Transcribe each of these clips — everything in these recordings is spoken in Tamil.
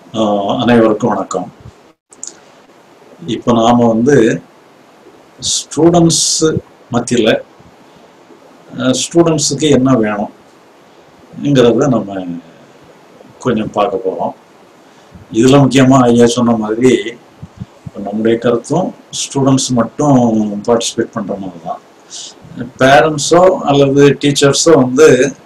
ஆஹ் அனைவருக்கும் வணக்கம் இப்போ நாம் வந்து ஸ்டூடெண்ட்ஸ் மத்தியில் ஸ்டூடெண்ட்ஸுக்கு என்ன வேணுங்கிறத நம்ம கொஞ்சம் பார்க்க போகிறோம் இதில் முக்கியமாக ஐயா சொன்ன மாதிரி இப்ப நம்முடைய கருத்தும் ஸ்டூடெண்ட்ஸ் மட்டும் பார்ட்டிசிபேட் பண்ணுற மாதிரி தான் பேரண்ட்ஸோ அல்லது டீச்சர்ஸோ வந்து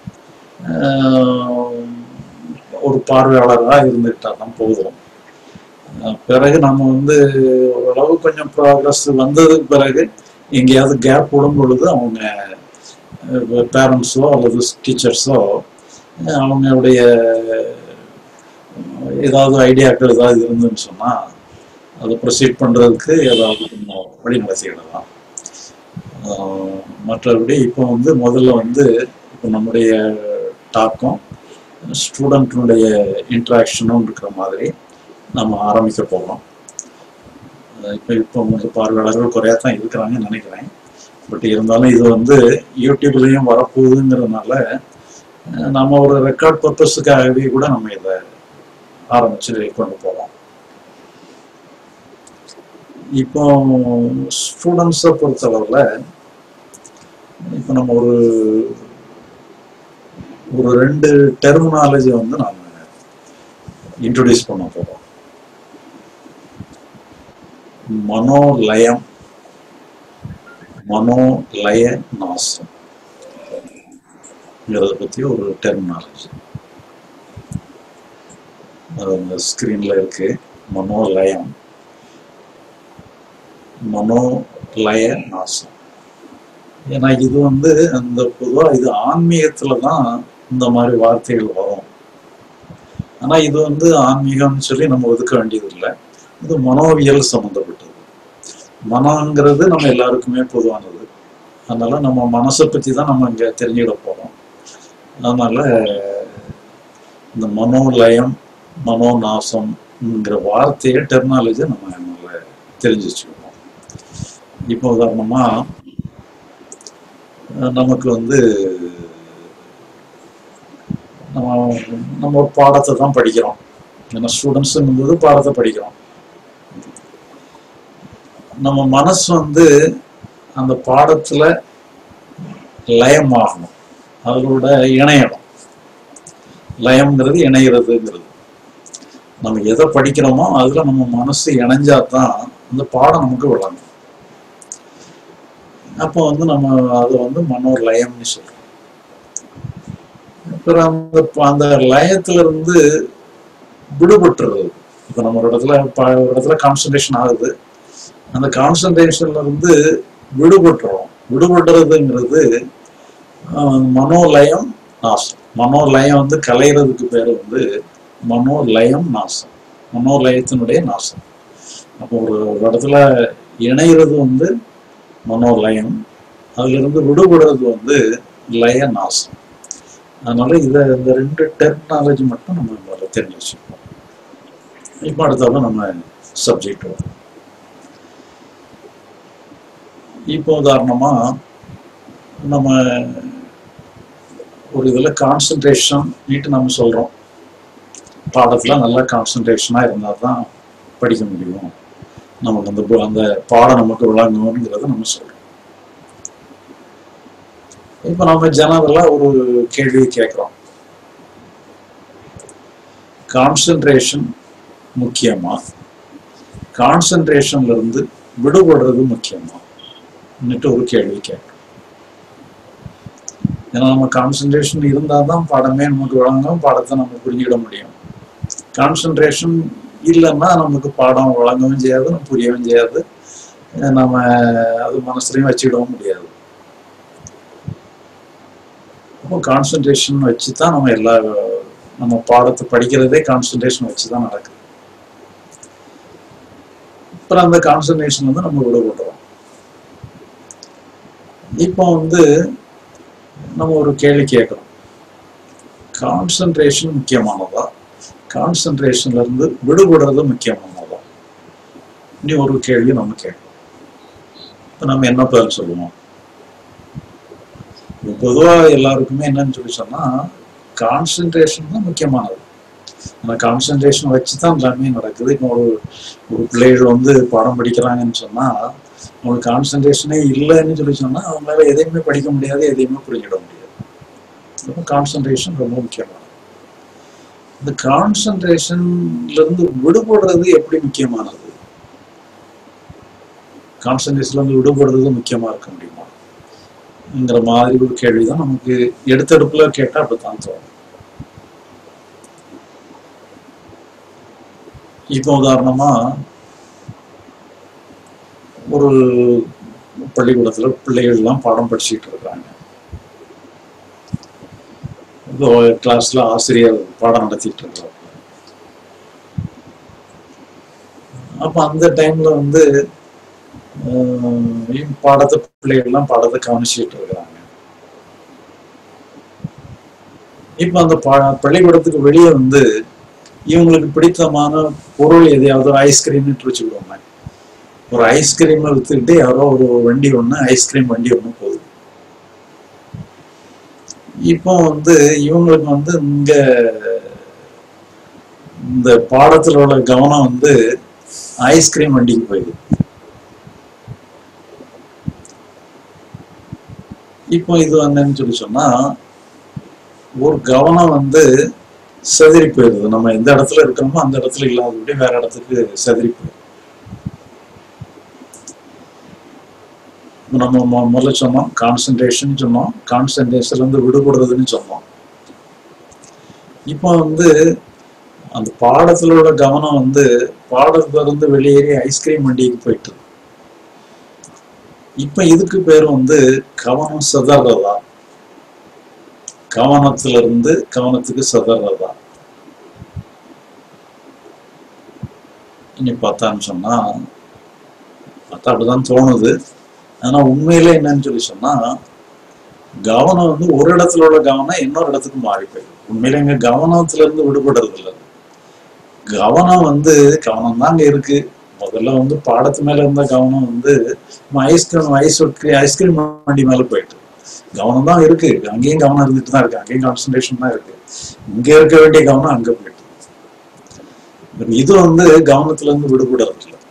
ஆஹ், ஒரு பார்வையாளராக இருந்துக்கிட்டா தான் போதும் அஹ் பிறகு நம்ம வந்து ஓரளவு கொஞ்சம் ப்ராக்ரஸ் வந்ததுக்கு பிறகு எங்கேயாவது கேப் விடும் பொழுது அவங்க பேரண்ட்ஸோ அல்லது டீச்சர்ஸோ அவங்களுடைய அஹ், ஏதாவது ஐடியாக்கள் ஏதாவது இருந்துன்னு சொன்னால் அதை ப்ரொசீட் பண்ணுறதுக்கு ஏதாவது கொஞ்சம் வழி நடத்திக்கிடலாம் அஹ், மற்றபடி இப்போ வந்து முதல்ல வந்து இப்போ நம்முடைய டாக்கும் ஸ்டூடெண்ட்டினுடைய இன்ட்ராக்ஷனும் இருக்கிற மாதிரி நம்ம ஆரம்பிக்க போகிறோம் இப்போ இப்போ உங்களுக்கு பார்வையாளர்கள் குறையா தான் இருக்கிறாங்கன்னு நினைக்கிறேன் பட் இருந்தாலும் இது வந்து யூடியூப்லேயும் வரப்போகுதுங்கிறதுனால அஹ், நம்ம ஒரு ரெக்கார்ட் பர்பஸுக்காகவே கூட நம்ம இதை ஆரம்பிச்சு கொண்டு போகிறோம் இப்போ ஸ்டூடெண்ட்ஸை பொறுத்தளவில் இப்போ நம்ம ஒரு ஒரு ரெண்டு டெர்மினாலஜி வந்து நாம இன்ட்ரடியூஸ் பண்ண போறோம் மனோலயம் மனோலய நாசம் இதை பத்தி ஒரு டெர்மினாலஜி அது அந்த ஸ்கிரீன்ல இருக்கு மனோலயம் மனோலய நாசம் ஏன்னா இது வந்து அந்த பொதுவா இது ஆன்மீகத்துல தான் இந்த மாதிரி வார்த்தைகள் வரும் ஆனா இது வந்து ஆன்மீகம்னு சொல்லி நம்ம ஒதுக்க வேண்டியது இல்லை இது மனோவியல் சம்மந்தப்பட்டது மனங்கிறது நம்ம எல்லாருக்குமே பொதுவானது அதனால நம்ம மனசை பத்தி தான் நம்ம இங்க தெரிஞ்சுக்கிட போறோம் அதனால இந்த மனோலயம் மனோநாசம்ங்கிற வார்த்தையை டெர்மினாலஜி நம்ம நல்லா தெரிஞ்சு வச்சுக்கணும் இப்போ உதாரணமா அஹ் நமக்கு வந்து நம்ம நம்ம ஒரு பாடத்தை தான் படிக்கிறோம் ஏன்னா ஸ்டூடெண்ட்ஸுங்கும்போது பாடத்தை படிக்கிறோம் நம்ம மனசு வந்து அந்த பாடத்துல லயமாகணும் அதோட இணையணும் லயம்ங்கிறது இணைகிறதுங்கிறது நம்ம எதை படிக்கிறோமோ அதுல நம்ம மனசு இணைஞ்சாதான் அந்த பாடம் நமக்கு விளங்கும் அப்போ வந்து நம்ம அதை வந்து மனோலயம்னு சொல்றோம் அப்புறம் அந்த அந்த லயத்துல இருந்து விடுபட்டுறது இப்போ நம்ம ஒரு இடத்துல ப- ஒரு இடத்துல கான்சன்ட்ரேஷன் ஆகுது அந்த கான்சன்ட்ரேஷன்ல இருந்து விடுபட்டுறோம் விடுபடுறதுங்கிறது ஆஹ், மனோலயம் நாசம் மனோலயம் வந்து கலையிறதுக்கு பேர் வந்து மனோலயம் நாசம் மனோலயத்தினுடைய நாசம் அப்போ ஒரு ஒரு இடத்துல இணையிறது வந்து மனோலயம் அதுல இருந்து விடுபடுறது வந்து லய நாசம் அதனால இதை இந்த ரெண்டு டெர்மினாலஜி மட்டும் நம்ம முதல்ல தெரிஞ்சு வச்சுக்கணும் இப்போ அடுத்தாலும் நம்ம சப்ஜெக்ட் வரும் இப்போ உதாரணமா நம்ம ஒரு இதுல கான்சன்ட்ரேஷன் நீட்டு நம்ம சொல்றோம் பாடத்துல நல்லா கான்சன்ட்ரேஷனா இருந்தா தான் படிக்க முடியும் நமக்கு அந்த பு- அந்த பாடம் நமக்கு விளங்குங்கிறத நம்ம சொல்றோம் இப்போ நம்ம ஜெனரலா ஒரு கேள்வி கேட்குறோம் கான்சன்ட்ரேஷன் முக்கியமா கான்சன்ட்ரேஷன்ல இருந்து விடுபடுறது முக்கியமா ன்னுட்டு ஒரு கேள்வி கேட்குறோம் ஏன்னா நம்ம கான்சன்ட்ரேஷன் இருந்தால் தான் பாடமே நமக்கு வழங்கும் பாடத்தை நம்ம புரிஞ்சுக்கிட முடியும் கான்சன்ட்ரேஷன் இல்லைன்னா நமக்கு பாடம் வழங்கவும் செய்யாது நம்ம புரியவும் செய்யாது அஹ் நம்ம அது மனசுலையும் வச்சுக்கிடவும் முடியாது அப்போ கான்சன்ட்ரேஷன் வச்சு தான் நம்ம எல்லா நம்ம பாடத்தை படிக்கிறதே கான்சன்ட்ரேஷன் வச்சு தான் நடக்குது அப்புறம் அந்த கான்சன்ட்ரேஷன் வந்து நம்ம விடுபடுறோம் இப்போ வந்து நம்ம ஒரு கேள்வி கேட்குறோம் கான்சன்ட்ரேஷன் முக்கியமானதா கான்சன்ட்ரேஷன்ல இருந்து விடுபடுறது முக்கியமானதா இனி ஒரு கேள்வி நம்ம கேட்கணும் இப்போ நம்ம என்ன பதில் சொல்லுவோம் பொதுவா எல்லாருக்குமே என்னன்னு சொல்லி சொன்னா கான்சென்ட்ரேஷன் தான் முக்கியமானது அந்த கான்சன்ட்ரேஷன் வச்சு தான் எல்லாமே நடக்குது இப்போ ஒரு ஒரு பிள்ளைகள் வந்து பாடம் படிக்கிறாங்கன்னு சொன்னா அவங்களுக்கு கான்சன்ட்ரேஷனே இல்லைன்னு சொல்லி சொன்னா அவங்களால எதையுமே படிக்க முடியாது எதையுமே புரிஞ்சிட முடியாது அப்போ கான்சன்ட்ரேஷன் ரொம்ப முக்கியமானது இந்த கான்சன்ட்ரேஷன்ல இருந்து விடுபடுறது எப்படி முக்கியமானது கான்சன்ட்ரேஷன்ல இருந்து விடுபடுறது முக்கியமா இருக்க முடியுமாங்கிற மாதிரி ஒரு கேள்விதான் நமக்கு எடுத்தெடுப்புல கேட்டா அப்படித்தான் தோணும் இப்போ உதாரணமா ஒரு பள்ளிக்கூடத்துல பிள்ளைகள் எல்லாம் பாடம் படிச்சுட்டு இருக்காங்க இப்போ கிளாஸ்ல ஆசிரியர் பாடம் நடத்திட்டு இருக்காங்க அப்ப அந்த டைம்ல வந்து ஆஹ் பாடத்தை பிள்ளைகள் எல்லாம் பாடத்தை கவனிச்சுட்டு இருக்கிறாங்க இப்ப அந்த பா பள்ளிக்கூடத்துக்கு வெளியே வந்து இவங்களுக்கு பிடித்தமான பொருள் எதையாவது ஐஸ்கிரீம்னு வச்சுக்கிடுவாங்க ஒரு ஐஸ்கிரீமை வித்துக்கிட்டு யாரோ ஒரு வண்டி ஒண்ணு ஐஸ்கிரீம் வண்டி ஒண்ணு போகுது இப்போ வந்து இவங்களுக்கு வந்து இங்க இந்த பாடத்துல உள்ள கவனம் வந்து ஐஸ்கிரீம் வண்டிக்கு போயிடுது இப்போ இது என்னன்னு சொல்லி சொன்னா ஒரு கவனம் வந்து செதறி போயிடுது நம்ம எந்த இடத்துல இருக்கிறோமோ அந்த இடத்துல இல்லாதபடி வேற இடத்துக்கு செதறி போயிடுது நம்ம மொ- முதல்ல சொன்னோம் கான்சன்ட்ரேஷன் சொன்னோம் கான்சன்ட்ரேஷன்ல இருந்து விடுபடுறதுன்னு சொன்னோம் இப்போ வந்து அந்த பாடத்துல உள்ள கவனம் வந்து பாடத்துல இருந்து வெளியேறி ஐஸ்கிரீம் வண்டிக்கு போயிட்டு இப்ப இதுக்கு பேர் வந்து கவனம் சிதறதா கவனத்துல இருந்து கவனத்துக்கு சிதறதா இனி பார்த்தான்னு சொன்னா பார்த்தா அப்படிதான் தோணுது ஆனா உண்மையில என்னன்னு சொல்லி சொன்னா கவனம் வந்து ஒரு இடத்துல உள்ள கவனம் இன்னொரு இடத்துக்கு மாறி போயிடும் உண்மையில எங்க கவனத்துல இருந்து விடுபடுறது இல்லை கவனம் வந்து கவனம் தான் அங்க இருக்கு முதல்ல வந்து பாடத்து மேல இருந்த கவனம் வந்து ஐஸ்கிரீம் ஐஸ் ஐஸ்கிரீம் வண்டி மேல போயிட்டு கவனம் தான் இருக்கு அங்கேயும் கவனம் இருந்துட்டு தான் இருக்கு அங்கேயும் கான்சன்ட்ரேஷன் தான் இருக்கு இங்க இருக்க வேண்டிய கவனம் அங்க போயிட்டு இது வந்து கவனத்துல இருந்து விடுபடுறது இல்லை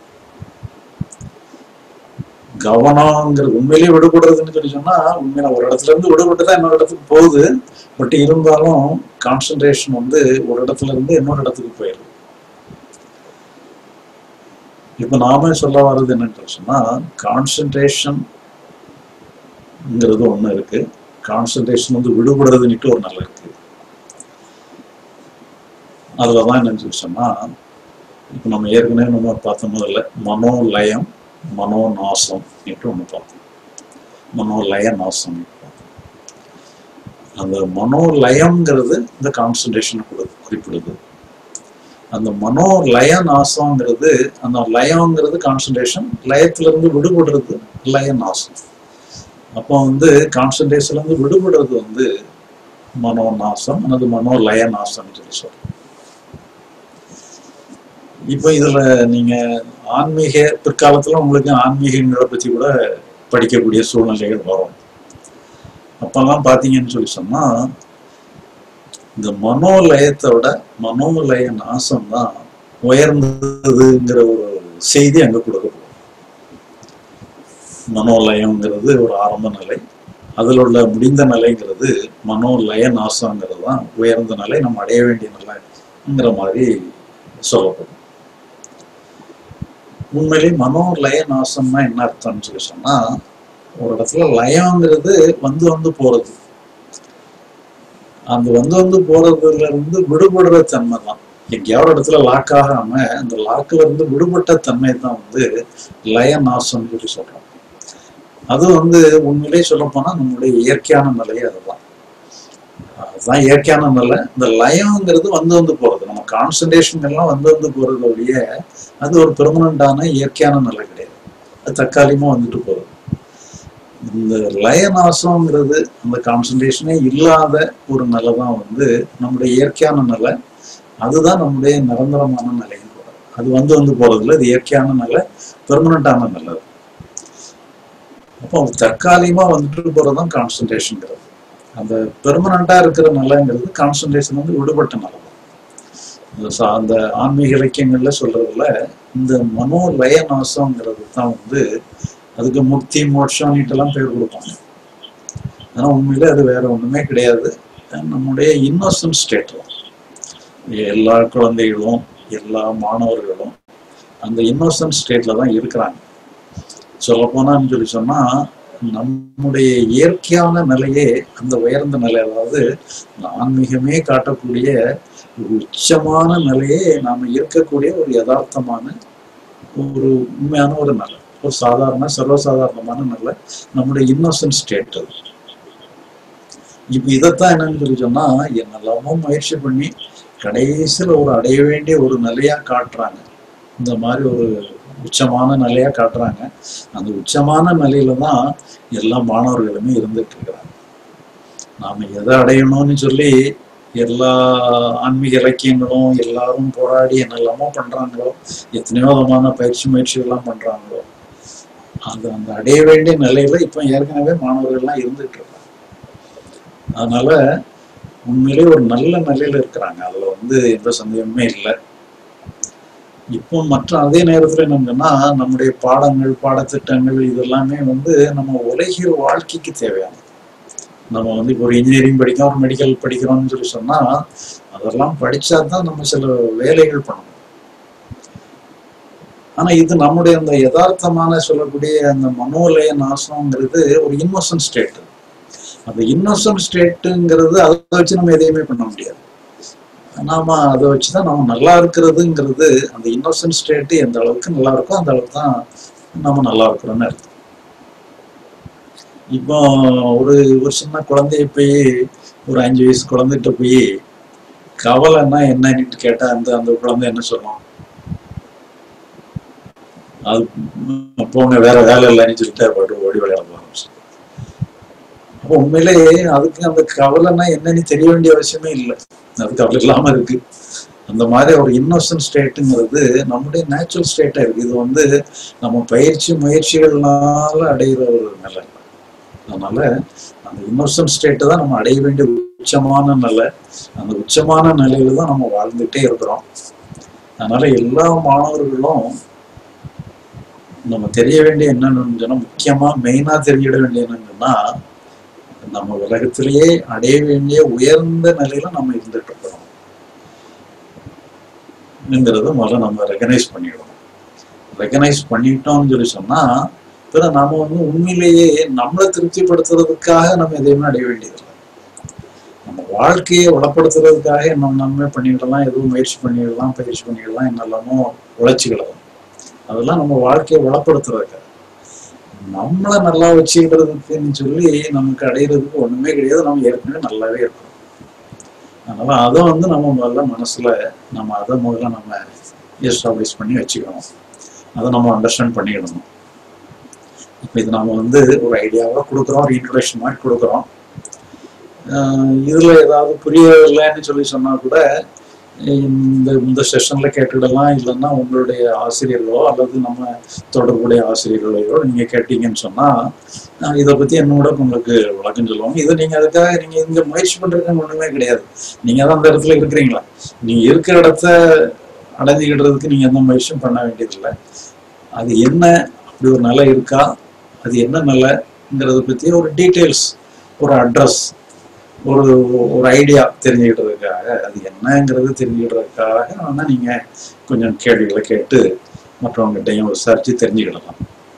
கவனங்கிறது உண்மையிலேயே விடுபடுறதுன்னு சொல்லி சொன்னா உண்மையில ஒரு இடத்துல இருந்து விடுபட்டு தான் இன்னொரு இடத்துக்கு போகுது பட் இருந்தாலும் கான்சன்ட்ரேஷன் வந்து ஒரு இடத்துல இருந்து இன்னொரு இடத்துக்கு போயிடுது இப்ப நாம சொல்ல வர்றது என்னன்னு சொன்னா கான்சன்ட்ரேஷன்ங்கிறது ஒண்ணு இருக்கு கான்சன்ட்ரேஷன் வந்து விடுபடுறதுன்னுட்டு ஒரு நல்ல இருக்கு அதுலதான் என்னன்னு சொல்லி சொன்னா இப்ப நம்ம ஏற்கனவே நம்ம பார்த்த முதல்ல மனோலயம் மனோநாசம் என்று ஒண்ணு பார்த்தோம் மனோலய நாசம் அந்த மனோலயம்ங்கிறது இந்த கான்சன்ட்ரேஷன் குறிப்பிடுது அந்த மனோலய நாசம்ங்கிறது அந்த லயம்ங்கிறது கான்சன்ட்ரேஷன் லயத்துல இருந்து விடுபடுறது லய நாசம் அப்போ வந்து கான்சன்ட்ரேஷன்ல இருந்து விடுபடுறது வந்து மனோ நாசம் அல்லது மனோலய நாசம்னு சொல்லி சொல்றோம் இப்போ இதுல நீங்க ஆன்மீக பிற்காலத்துல உங்களுக்கு ஆன்மீகங்களை பத்தி கூட படிக்கக்கூடிய சூழ்நிலைகள் வரும் அப்பெல்லாம் பாத்தீங்கன்னு சொல்லி சொன்னா இந்த மனோலயத்தை விட மனோலய நாசம் தான் உயர்ந்ததுங்கிற ஒரு செய்தி அங்க கொடுக்கப்படும் மனோலயம்ங்கிறது ஒரு ஆரம்ப நிலை அதில் உள்ள முடிந்த நிலைங்கிறது மனோலய நாசங்கிறது தான் உயர்ந்த நிலை நம்ம அடைய வேண்டிய நிலைங்கிற மாதிரி சொல்லப்படும் உண்மையிலே மனோலய நாசம்னா என்ன அர்த்தம்னு சொல்லி சொன்னா ஒரு இடத்துல லயங்கிறது வந்து வந்து போறது அந்த வந்து வந்து போறதுல இருந்து விடுபடுற தன்மை தான் எங்கேயாவது ஒரு இடத்துல லாக் ஆகாம அந்த லாக்குல இருந்து விடுபட்ட தன்மை தான் வந்து லய நாசம்னு சொல்லி சொல்றோம் அது வந்து உண்மையிலேயே சொல்ல போனா நம்மளுடைய இயற்கையான நிலையே அதுதான் அதுதான் இயற்கையான நிலை இந்த லயம்ங்கிறது வந்து வந்து போறது நம்ம கான்சன்ட்ரேஷன் எல்லாம் வந்து வந்து போறது ஒழிய அது ஒரு பெர்மனண்டான இயற்கையான நிலை கிடையாது அது தற்காலிகமா வந்துட்டு போறது இந்த லயநாசம்ங்கிறது அந்த கான்சன்ட்ரேஷனே இல்லாத ஒரு நிலை தான் வந்து நம்முடைய இயற்கையான நிலை அதுதான் நம்முடைய நிரந்தரமான நிலைன்னு கூட அது வந்து வந்து போறதுல இது இயற்கையான நிலை பெர்மனண்டான நிலை அப்போ தற்காலிகமா வந்துட்டு போறதுதான் கான்சன்ட்ரேஷன்ங்கிறது அந்த பெர்மனண்டா இருக்கிற நிலைங்கிறது கான்சன்ட்ரேஷன் வந்து விடுபட்ட நிலை தான் இந்த சா- அந்த ஆன்மீக இலக்கியங்கள்ல சொல்றதுல இந்த மனோலய நாசம்ங்கிறது தான் வந்து அதுக்கு முக்தி மோட்சம்னுட்டு எல்லாம் பேர் கொடுப்பாங்க ஆனா உண்மையில அது வேற ஒண்ணுமே கிடையாது நம்முடைய இன்னோசன்ட் ஸ்டேட் தான் எல்லா குழந்தைகளும் எல்லா மாணவர்களும் அந்த இன்னோசன்ட் ஸ்டேட்ல தான் இருக்கிறாங்க சொல்ல போனான்னு சொல்லி சொன்னா நம்முடைய இயற்கையான நிலையே அந்த உயர்ந்த நிலை அதாவது இந்த ஆன்மீகமே காட்டக்கூடிய ஒரு உச்சமான நிலையே நாம இருக்கக்கூடிய ஒரு யதார்த்தமான ஒரு உண்மையான ஒரு நிலை ஒரு சாதாரண சர்வசாதாரணமான நிலை நம்முடைய இன்னோசன்ட் ஸ்டேட் அது இப்ப இதைத்தான் என்னன்னு சொல்லி சொன்னா என்னெல்லாமோ முயற்சி பண்ணி கடைசியில ஒரு அடைய வேண்டிய ஒரு நிலையா காட்டுறாங்க இந்த மாதிரி ஒரு உச்சமான நிலையா காட்டுறாங்க அந்த உச்சமான நிலையில தான் எல்லா மாணவர்களுமே இருந்துட்டு இருக்கிறாங்க நாம எதை அடையணும்னு சொல்லி எல்லா ஆன்மீக இலக்கியங்களும் எல்லாரும் போராடி என்னெல்லாமோ பண்றாங்களோ எத்தனையோ விதமான பயிற்சி முயற்சிகள்லாம் பண்றாங்களோ அது அந்த அடைய வேண்டிய நிலையில இப்ப ஏற்கனவே மாணவர்கள்லாம் இருந்துட்டு இருக்காங்க அதனால உண்மையிலே ஒரு நல்ல நிலையில இருக்கிறாங்க அதுல வந்து எந்த சந்தேகமே இல்லை இப்போ மற்ற அதே நேரத்துல என்னங்கன்னா நம்முடைய பாடங்கள் பாடத்திட்டங்கள் இதெல்லாமே வந்து நம்ம உலகிற வாழ்க்கைக்கு தேவையானது நம்ம வந்து இப்போ ஒரு இன்ஜினியரிங் படிக்கிறோம் ஒரு மெடிக்கல் படிக்கிறோம்னு சொல்லி சொன்னா அதெல்லாம் படிச்சா தான் நம்ம சில வேலைகள் பண்ணணும் ஆனா இது நம்முடைய அந்த யதார்த்தமான சொல்லக்கூடிய அந்த மனோலய நாசம்ங்கிறது ஒரு இன்னோசன்ட் ஸ்டேட் அந்த இன்னோசன்ட் ஸ்டேட்டுங்கிறது அதை வச்சு நம்ம எதையுமே பண்ண முடியாது நாம அதை வச்சுதான் நம்ம நல்லா இருக்கிறதுங்கிறது அந்த இன்னோசன்ட் ஸ்டேட் எந்த அளவுக்கு நல்லா இருக்கோ அந்த அளவுக்கு தான் நம்ம நல்லா இருக்கிறோம்னு அர்த்தம் இப்போ ஒரு ஒரு சின்ன குழந்தைய போய் ஒரு அஞ்சு வயசு குழந்தைகிட்ட போய் கவலைன்னா என்னன்னு கேட்டா அந்த அந்த குழந்தை என்ன சொல்லும் அது போங்க வேற வேலை இல்லைன்னு சொல்லிட்டு பாட்டு ஓடி விளையாட ஆரம்பிச்சு அப்போ உண்மையிலே அதுக்கு அந்த கவலைன்னா என்னன்னு தெரிய வேண்டிய அவசியமே இல்லை அது கவலை இல்லாம இருக்கு அந்த மாதிரி ஒரு இன்னோசன்ட் ஸ்டேட்டுங்கிறது நம்முடைய நேச்சுரல் ஸ்டேட்டா இருக்கு இது வந்து நம்ம பயிற்சி முயற்சிகள்னால அடைகிற ஒரு நிலை அதனால அந்த இன்னோசன்ட் ஸ்டேட்டை தான் நம்ம அடைய வேண்டிய உச்சமான நிலை அந்த உச்சமான நிலையில தான் நம்ம வாழ்ந்துட்டே இருக்கிறோம் அதனால எல்லா மாணவர்களும் நம்ம தெரிய வேண்டிய என்னன்னு சொன்னா முக்கியமா மெயினா தெரிஞ்சிட வேண்டிய என்னன்னா நம்ம உலகத்திலேயே அடைய வேண்டிய உயர்ந்த நிலையில நம்ம இருந்துட்டு இருக்கிறோம் ங்கிறத முதல்ல நம்ம ரெகனைஸ் பண்ணிடணும் ரெகனைஸ் பண்ணிட்டோம்னு சொல்லி சொன்னா பிற நாம வந்து உண்மையிலேயே நம்மளை திருப்திப்படுத்துறதுக்காக நம்ம எதையுமே அடைய வேண்டியதில்லை நம்ம வாழ்க்கையை வளப்படுத்துறதுக்காக நம்ம நம்ம பண்ணிடலாம் எதுவும் முயற்சி பண்ணிடலாம் பயிற்சி பண்ணிடலாம் என்னெல்லாமோ உழைச்சிக்கலாம் அதெல்லாம் நம்ம வாழ்க்கையை வளப்படுத்துறதுக்காக நம்மளை நல்லா வச்சுக்கிறதுக்குன்னு சொல்லி நமக்கு அடையிறதுக்கு ஒண்ணுமே கிடையாது நம்ம ஏற்கனவே நல்லாவே இருக்கோம் அதனால அதை வந்து நம்ம முதல்ல மனசுல நம்ம அதை முதல்ல நம்ம எஸ்டாப்ளிஷ் பண்ணி வச்சுக்கணும் அதை நம்ம அண்டர்ஸ்டாண்ட் பண்ணிக்கணும் இப்போ இது நம்ம வந்து ஒரு ஐடியாவாக கொடுக்குறோம் ஒரு இன்ட்ரடக்ஷன் மாதிரி கொடுக்குறோம் ஆஹ் இதுல ஏதாவது புரியவில்லைன்னு சொல்லி சொன்னா கூட இந்த இந்த செஷன்ல கேட்டுடலாம் இல்லைன்னா உங்களுடைய ஆசிரியர்களோ அல்லது நம்ம தொடர்புடைய ஆசிரியர்களையோ நீங்க கேட்டீங்கன்னு சொன்னா ஆஹ் இதை பத்தி என்னோட உங்களுக்கு விளக்கம் சொல்லுவாங்க இது நீங்க அதுக்காக நீங்க இங்க முயற்சி பண்றதுக்கு ஒண்ணுமே கிடையாது நீங்க தான் அந்த இடத்துல இருக்கிறீங்களா நீங்க இருக்கிற இடத்த அடைஞ்சுக்கிடுறதுக்கு நீங்க எந்த முயற்சியும் பண்ண வேண்டியதில்லை அது என்ன அப்படி ஒரு நிலை இருக்கா அது என்ன நிலைங்கிறத பத்தி ஒரு டீட்டெயில்ஸ் ஒரு அட்ரஸ் ஒரு ஒரு ஐடியா தெரிஞ்சுக்கிட்டதுக்காக அது என்னங்கிறது தெரிஞ்சுக்கிட்டதுக்காக வேணா நீங்க கொஞ்சம் கேள்விகளை கேட்டு மற்றவங்ககிட்டையும் விசாரிச்சு தெரிஞ்சுக்கிடலாம்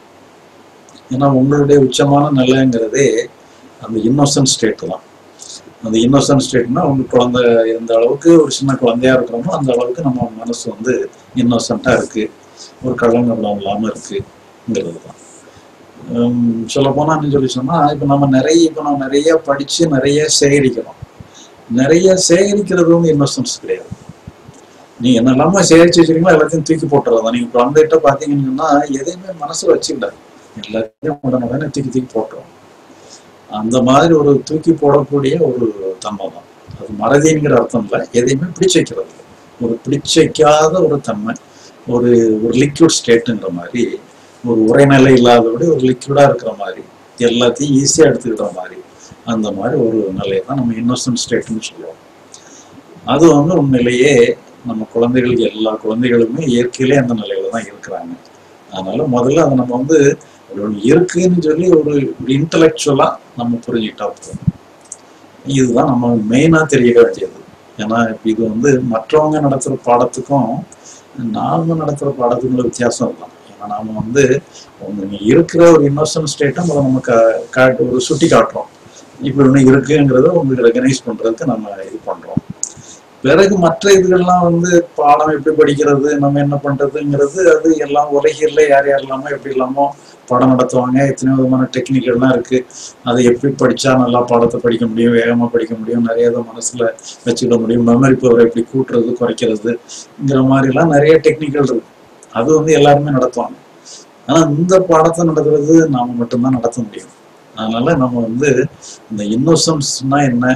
ஏன்னா உங்களுடைய உச்சமான நிலைங்கிறதே அந்த இன்னோசன்ட் ஸ்டேட் தான் அந்த இன்னோசன்ட் ஸ்டேட்னா உங்க குழந்தை எந்த அளவுக்கு ஒரு சின்ன குழந்தையா இருக்கிறோமோ அந்த அளவுக்கு நம்ம மனசு வந்து இன்னோசண்டா இருக்கு ஒரு கள்ளங்கள்ளம் இல்லாம இருக்குங்கிறது தான் சொல்ல போனான்னு சொல்லி சொன்னா இப்ப நம்ம நிறைய இப்ப நம்ம நிறைய படிச்சு நிறைய சேகரிக்கிறோம் நிறைய சேகரிக்கிறது வந்து இன்னோசன்ஸ் கிடையாது நீங்க என்னெல்லாம சேகரிச்சு வச்சிருக்கீங்களோ எல்லாத்தையும் தூக்கி போட்டுறதா நீங்க குழந்தைகிட்ட பாத்தீங்கன்னு சொன்னா எதையுமே மனசுல வச்சுக்கிட்டாரு எல்லாத்தையும் உடனே உடனே தூக்கி தூக்கி போட்டுரும் அந்த மாதிரி ஒரு தூக்கி போடக்கூடிய ஒரு தன்மை தான் அது மறதிங்கிற அர்த்தம் இல்லை எதையுமே பிடிச்சு வைக்கிறது இல்லை ஒரு பிடிச்சு வைக்காத ஒரு தன்மை ஒரு ஒரு லிக்விட் ஸ்டேட்டுங்கிற மாதிரி ஒரு உரைநிலை இல்லாதபடி ஒரு லிக்விடா இருக்கிற மாதிரி எல்லாத்தையும் ஈஸியா எடுத்துக்கிற மாதிரி அந்த மாதிரி ஒரு நிலையை தான் நம்ம இன்னோசன்ட் ஸ்டேட்னு சொல்லுவோம் அது வந்து உண்மையிலேயே நம்ம குழந்தைகளுக்கு எல்லா குழந்தைகளுமே இயற்கையிலே அந்த நிலையில தான் இருக்கிறாங்க அதனால முதல்ல அதை நம்ம வந்து அது ஒண்ணு இருக்குன்னு சொல்லி ஒரு இன்டலெக்சுவலா நம்ம புரிஞ்சுக்கிட்டா போதும் இதுதான் நம்ம மெயினா தெரிய வேண்டியது ஏன்னா இப்ப இது வந்து மற்றவங்க நடத்துற பாடத்துக்கும் நாம நடத்துற பாடத்துக்கும் உள்ள வித்தியாசம் தான் ஏன்னா நாம வந்து ஒண்ணு இருக்கிற ஒரு இன்னோசன்ட் ஸ்டேட்டை அதை நம்ம கா- காட்டு ஒரு சுட்டி காட்டுறோம் இப்படி ஒண்ணு இருக்குங்கிறத உங்களுக்கு ரெகனைஸ் பண்றதுக்கு நம்ம இது பண்றோம் பிறகு மற்ற இதுகள்லாம் வந்து பாடம் எப்படி படிக்கிறது நம்ம என்ன பண்றதுங்கிறது அது எல்லாம் உலகில யார் யாரெல்லாமோ எப்படி இல்லாமோ பாடம் நடத்துவாங்க எத்தனை விதமான டெக்னிக்கெல்லாம் இருக்கு அதை எப்படி படிச்சா நல்லா பாடத்தை படிக்க முடியும் வேகமா படிக்க முடியும் நிறைய இதை மனசுல வச்சுக்கிட முடியும் மெமரி பவர் எப்படி கூட்டுறது குறைக்கிறதுங்கிற மாதிரிலாம் நிறைய டெக்னிக்கல் இருக்கு அது வந்து எல்லாருமே நடத்துவாங்க ஆனா இந்த பாடத்தை நடத்துறது நாம மட்டும்தான் நடத்த முடியும் அதனால நம்ம வந்து இந்த இன்னோசன்ஸ்னா என்ன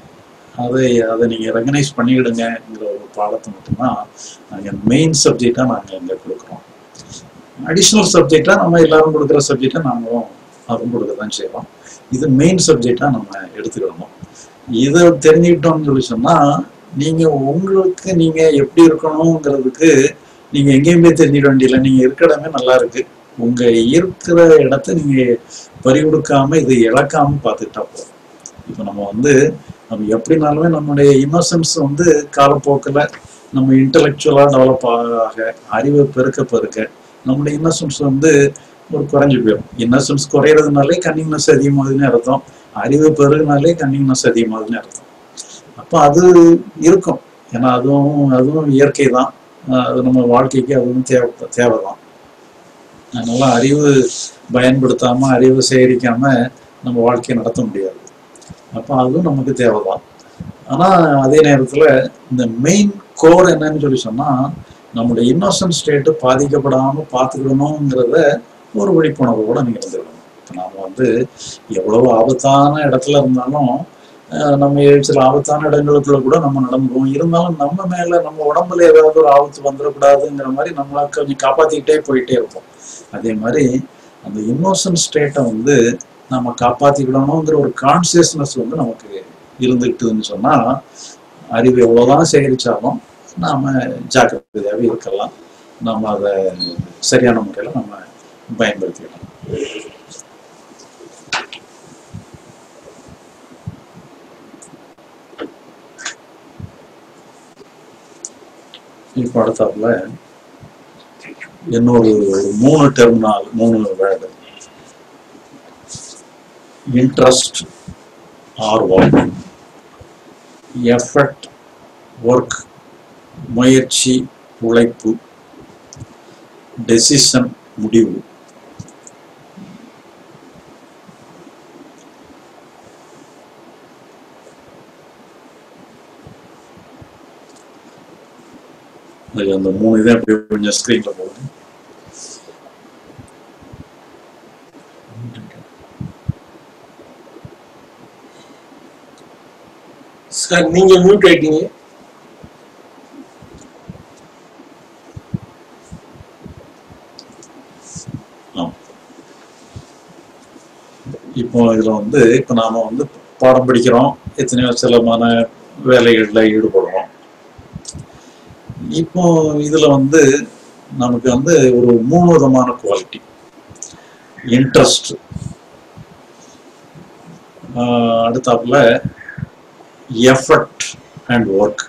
அதை அதை நீங்க ரெகனைஸ் பண்ணிக்கிடுங்கிற ஒரு பாடத்தை மட்டும்தான் நாங்க மெயின் சப்ஜெக்டா நாங்க இங்க கொடுக்குறோம் அடிஷ்னல் சப்ஜெக்டா நம்ம எல்லாரும் கொடுக்குற சப்ஜெக்டை நாங்களும் அதுவும் கொடுக்க தான் செய்யறோம் இது மெயின் சப்ஜெக்டா நம்ம எடுத்துக்கிடணும் இதை தெரிஞ்சுக்கிட்டோம்னு சொல்லி சொன்னா நீங்க உங்களுக்கு நீங்க எப்படி இருக்கணுங்கிறதுக்கு நீங்க எங்கேயுமே தெரிஞ்சிட வேண்டியதில்லை நீங்க இருக்கிற இடமே நல்லா இருக்கு உங்க இருக்கிற இடத்த நீங்க பறி கொடுக்காம இதை இழக்காம பார்த்துக்கிட்டா போதும் இப்போ நம்ம வந்து நம்ம எப்படினாலுமே நம்மளுடைய இன்னோசன்ஸ் வந்து காலப்போக்கில் நம்ம இன்டலெக்சுவலா டெவலப் ஆக அறிவை பெருக்க பெருக்க நம்மளுடைய இன்னோசன்ஸ் வந்து ஒரு குறைஞ்சு போயிடும் இன்னோசன்ஸ் குறையிறதுனாலே கன்னிங்னஸ் அதிகமாகுதுன்னு அர்த்தம் அறிவு பெருகுனாலே கன்னிங்னஸ் அதிகமாகுதுன்னு அர்த்தம் அப்போ அது இருக்கும் ஏன்னா அதுவும் அதுவும் இயற்கை தான் அஹ் அது நம்ம வாழ்க்கைக்கு அதுவும் தேவை தேவைதான் அதனால அறிவு பயன்படுத்தாம அறிவு சேகரிக்காம நம்ம வாழ்க்கையை நடத்த முடியாது அப்போ அதுவும் நமக்கு தேவைதான் ஆனா அதே நேரத்துல இந்த மெயின் கோர் என்னன்னு சொல்லி சொன்னா நம்முடைய இன்னோசன்ட் ஸ்டேட்டு பாதிக்கப்படாம பார்த்துக்கணுங்கிறத ஒரு விழிப்புணர்வோட நீங்க இருந்துக்கணும் இப்போ நாம வந்து எவ்வளவு ஆபத்தான இடத்துல இருந்தாலும் அஹ், நம்ம சில ஆபத்தான இடங்களுக்குள்ள கூட நம்ம நடந்துருவோம் இருந்தாலும் நம்ம மேல நம்ம உடம்புல ஏதாவது ஒரு ஆபத்து வந்துடக்கூடாதுங்கிற மாதிரி நம்மள கொஞ்சம் காப்பாத்திக்கிட்டே போயிட்டே இருப்போம் அதே மாதிரி அந்த இன்னோசன்ட் ஸ்டேட்டை வந்து நம்ம காப்பாத்திக்கிடணுங்கிற ஒரு கான்சியஸ்னஸ் வந்து நமக்கு இருந்துக்கிட்டுன்னு சொன்னா அறிவு எவ்வளவுதான் சேகரிச்சாலும் நாம ஜாக்கிரதையாவே இருக்கலாம் நம்ம அதை சரியான முறையில நம்ம பயன்படுத்திக்கலாம் இப்போ அடுத்தாப்புல இன்னொரு ஒரு மூணு டெர்மினால் மூணு வேர்டு இன்ட்ரஸ்ட் ஆர்வம் எஃபர்ட் ஒர்க் முயற்சி உழைப்பு டெசிஷன் முடிவு அது அந்த மூணு இதை அப்படியே கொஞ்சம் ஸ்க்ரீன்ல போடுங்க சார் நீங்க மியூட் ஆயிட்டீங்க ஆமா. இப்போ இதுல வந்து இப்போ நாம வந்து பாடம் படிக்கிறோம் எத்தனையோ சிலமான வேலைகள்ல ஈடுபடுறோம் இப்போ இதுல வந்து நமக்கு வந்து ஒரு மூணு விதமான குவாலிட்டி இன்ட்ரெஸ்ட் அடுத்தாப்புல எஃபர்ட் அண்ட் ஒர்க்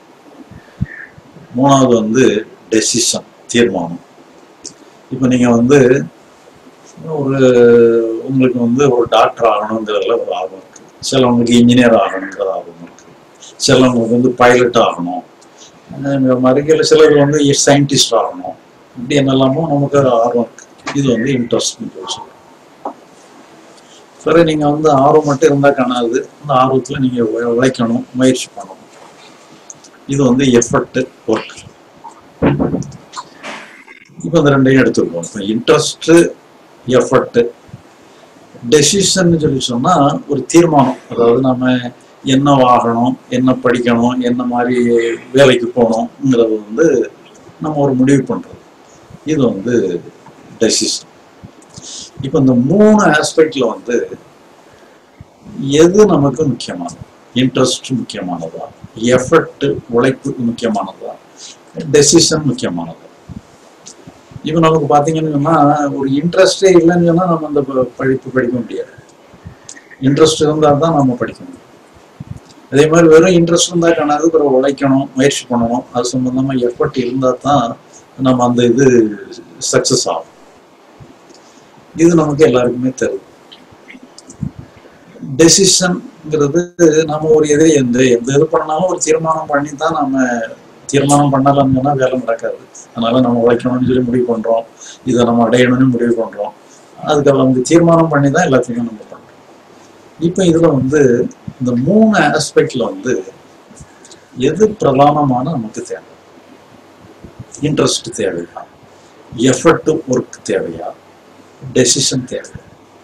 மூணாவது வந்து டெசிஷன் தீர்மானம் இப்போ நீங்க வந்து ஒரு உங்களுக்கு வந்து ஒரு டாக்டர் ஆகணுங்கிறதுல ஒரு ஆர்வம் இருக்கு சிலவங்களுக்கு இன்ஜினியர் ஆகணுங்கிற ஆர்வம் இருக்கு சிலவங்களுக்கு வந்து பைலட் ஆகணும் இந்த மாதிரி சிலர் வந்து சயின்டிஸ்ட் ஆகணும் இப்படி என்னெல்லாமோ நமக்கு ஆர்வம் இருக்கு இது வந்து இன்ட்ரெஸ்ட் சொல்லுவோம் சரி நீங்க வந்து ஆர்வம் மட்டும் இருந்தா காணாது அந்த ஆர்வத்துல நீங்க உழை- உழைக்கணும் முயற்சி பண்ணணும் இது வந்து எஃபர்ட் ஒர்க் இப்போ இந்த ரெண்டையும் எடுத்துருக்கோம் இப்போ இன்ட்ரெஸ்ட் எஃபர்ட் டெசிஷன் சொல்லி சொன்னா ஒரு தீர்மானம் அதாவது நம்ம என்ன ஆகணும் என்ன படிக்கணும் என்ன மாதிரி வேலைக்கு போகணுங்கிறது வந்து நம்ம ஒரு முடிவு பண்றது இது வந்து டெசிஷன் இப்போ இந்த மூணு ஆஸ்பெக்ட்ல வந்து எது நமக்கு முக்கியமானது இன்ட்ரெஸ்ட் முக்கியமானதா எஃபர்ட் உழைப்பு முக்கியமானதா டெசிஷன் முக்கியமானது இப்போ நமக்கு பார்த்தீங்கன்னு சொன்னா ஒரு இன்ட்ரெஸ்டே இல்லைன்னு சொன்னா நம்ம அந்த ப- படிப்பு படிக்க முடியாது இன்ட்ரெஸ்ட் இருந்தால் தான் நம்ம படிக்க முடியும் அதே மாதிரி வெறும் இன்ட்ரெஸ்ட் இருந்தால் காணாது பிறகு உழைக்கணும் முயற்சி பண்ணணும் அது சம்பந்தமா எஃபர்ட் இருந்தால் தான் நம்ம அந்த இது சக்ஸஸ் ஆகும் இது நமக்கு எல்லாருக்குமே தெரியும் டெசிஷன்ங்கிறது நம்ம ஒரு எதை எந்த எந்த இது பண்ணாலும் ஒரு தீர்மானம் பண்ணி தான் நம்ம தீர்மானம் பண்ணலாம்னு சொன்னா வேலை நடக்காது அதனால நம்ம உழைக்கணும்னு சொல்லி முடிவு பண்றோம் இதை நம்ம அடையணும்னு முடிவு பண்றோம் அதுக்கப்புறம் வந்து தீர்மானம் பண்ணி தான் எல்லாத்தையும் நம்ம பண்றோம் இப்போ இதுல வந்து இந்த மூணு ஆஸ்பெக்ட்ல வந்து எது பிரதானமான நமக்கு தேவை இன்ட்ரெஸ்ட் தேவையா எஃபர்ட் ஒர்க் தேவையா டெசிஷன் தேவையா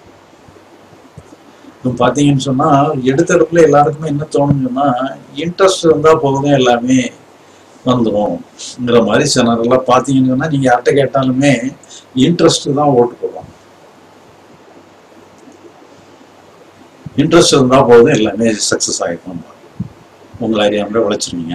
இப்போ பார்த்தீங்கன்னு சொன்னா எடுத்த இடத்துல எல்லாருக்குமே என்ன தோணும்னு சொன்னா இன்ட்ரெஸ்ட் இருந்தா போதும் எல்லாமே வந்துரும்ங்கிற மாதிரி சிலரெல்லாம் பார்த்தீங்கன்னு சொன்னா நீங்க யார்கிட்ட கேட்டாலுமே இன்ட்ரெஸ்ட் தான் ஓட்டு போடுவோம் இன்ட்ரெஸ்ட் இருந்தா போதும் எல்லாமே சக்சஸ் ஆகிடும் உங்களை அறியாமலே உழைச்சிருவீங்க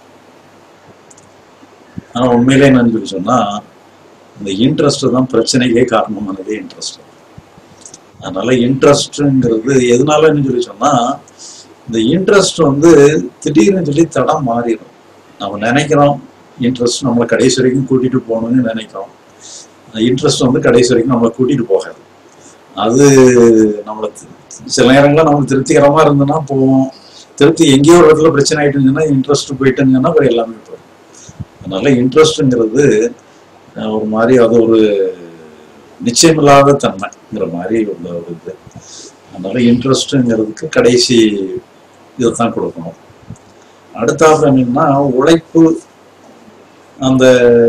ஆனா உண்மையிலே என்னன்னு சொல்லி சொன்னா இந்த இன்ட்ரெஸ்ட் தான் பிரச்சனைக்கே காரணமானதே இன்ட்ரெஸ்ட் அதனால இன்ட்ரெஸ்ட்ங்கிறது எதனாலன்னு சொல்லி சொன்னா இந்த இன்ட்ரெஸ்ட் வந்து திடீர்னு சொல்லி தடம் மாறிடும் நம்ம நினைக்கிறோம் இன்ட்ரெஸ்ட் நம்மளை கடைசி வரைக்கும் கூட்டிட்டு போகணும்னு நினைக்கிறோம் இன்ட்ரெஸ்ட் வந்து கடைசி வரைக்கும் நம்மளை கூட்டிட்டு போகாது அது நம்மளை தி- சில நேரங்கள்ல நமக்கு திருப்திகரமா இருந்ததுன்னா போவோம் திருப்தி எங்கேயோ ஒரு இடத்துல பிரச்சனை ஆயிட்டு இருந்துச்சுன்னா இன்ட்ரெஸ்ட் போயிட்டுங்கன்னா அப்புறம் எல்லாமே போயிடும் அதனால இன்ட்ரெஸ்ட்ங்கிறது அஹ், ஒரு மாதிரி அது ஒரு நிச்சயமில்லாத தன்மைங்கிற மாதிரி உள்ள ஒரு இது அதனால இன்ட்ரெஸ்ட்ங்கிறதுக்கு கடைசி இதை தான் கொடுக்கணும் அடுத்தாப்புல என்னன்னா உழைப்பு அந்த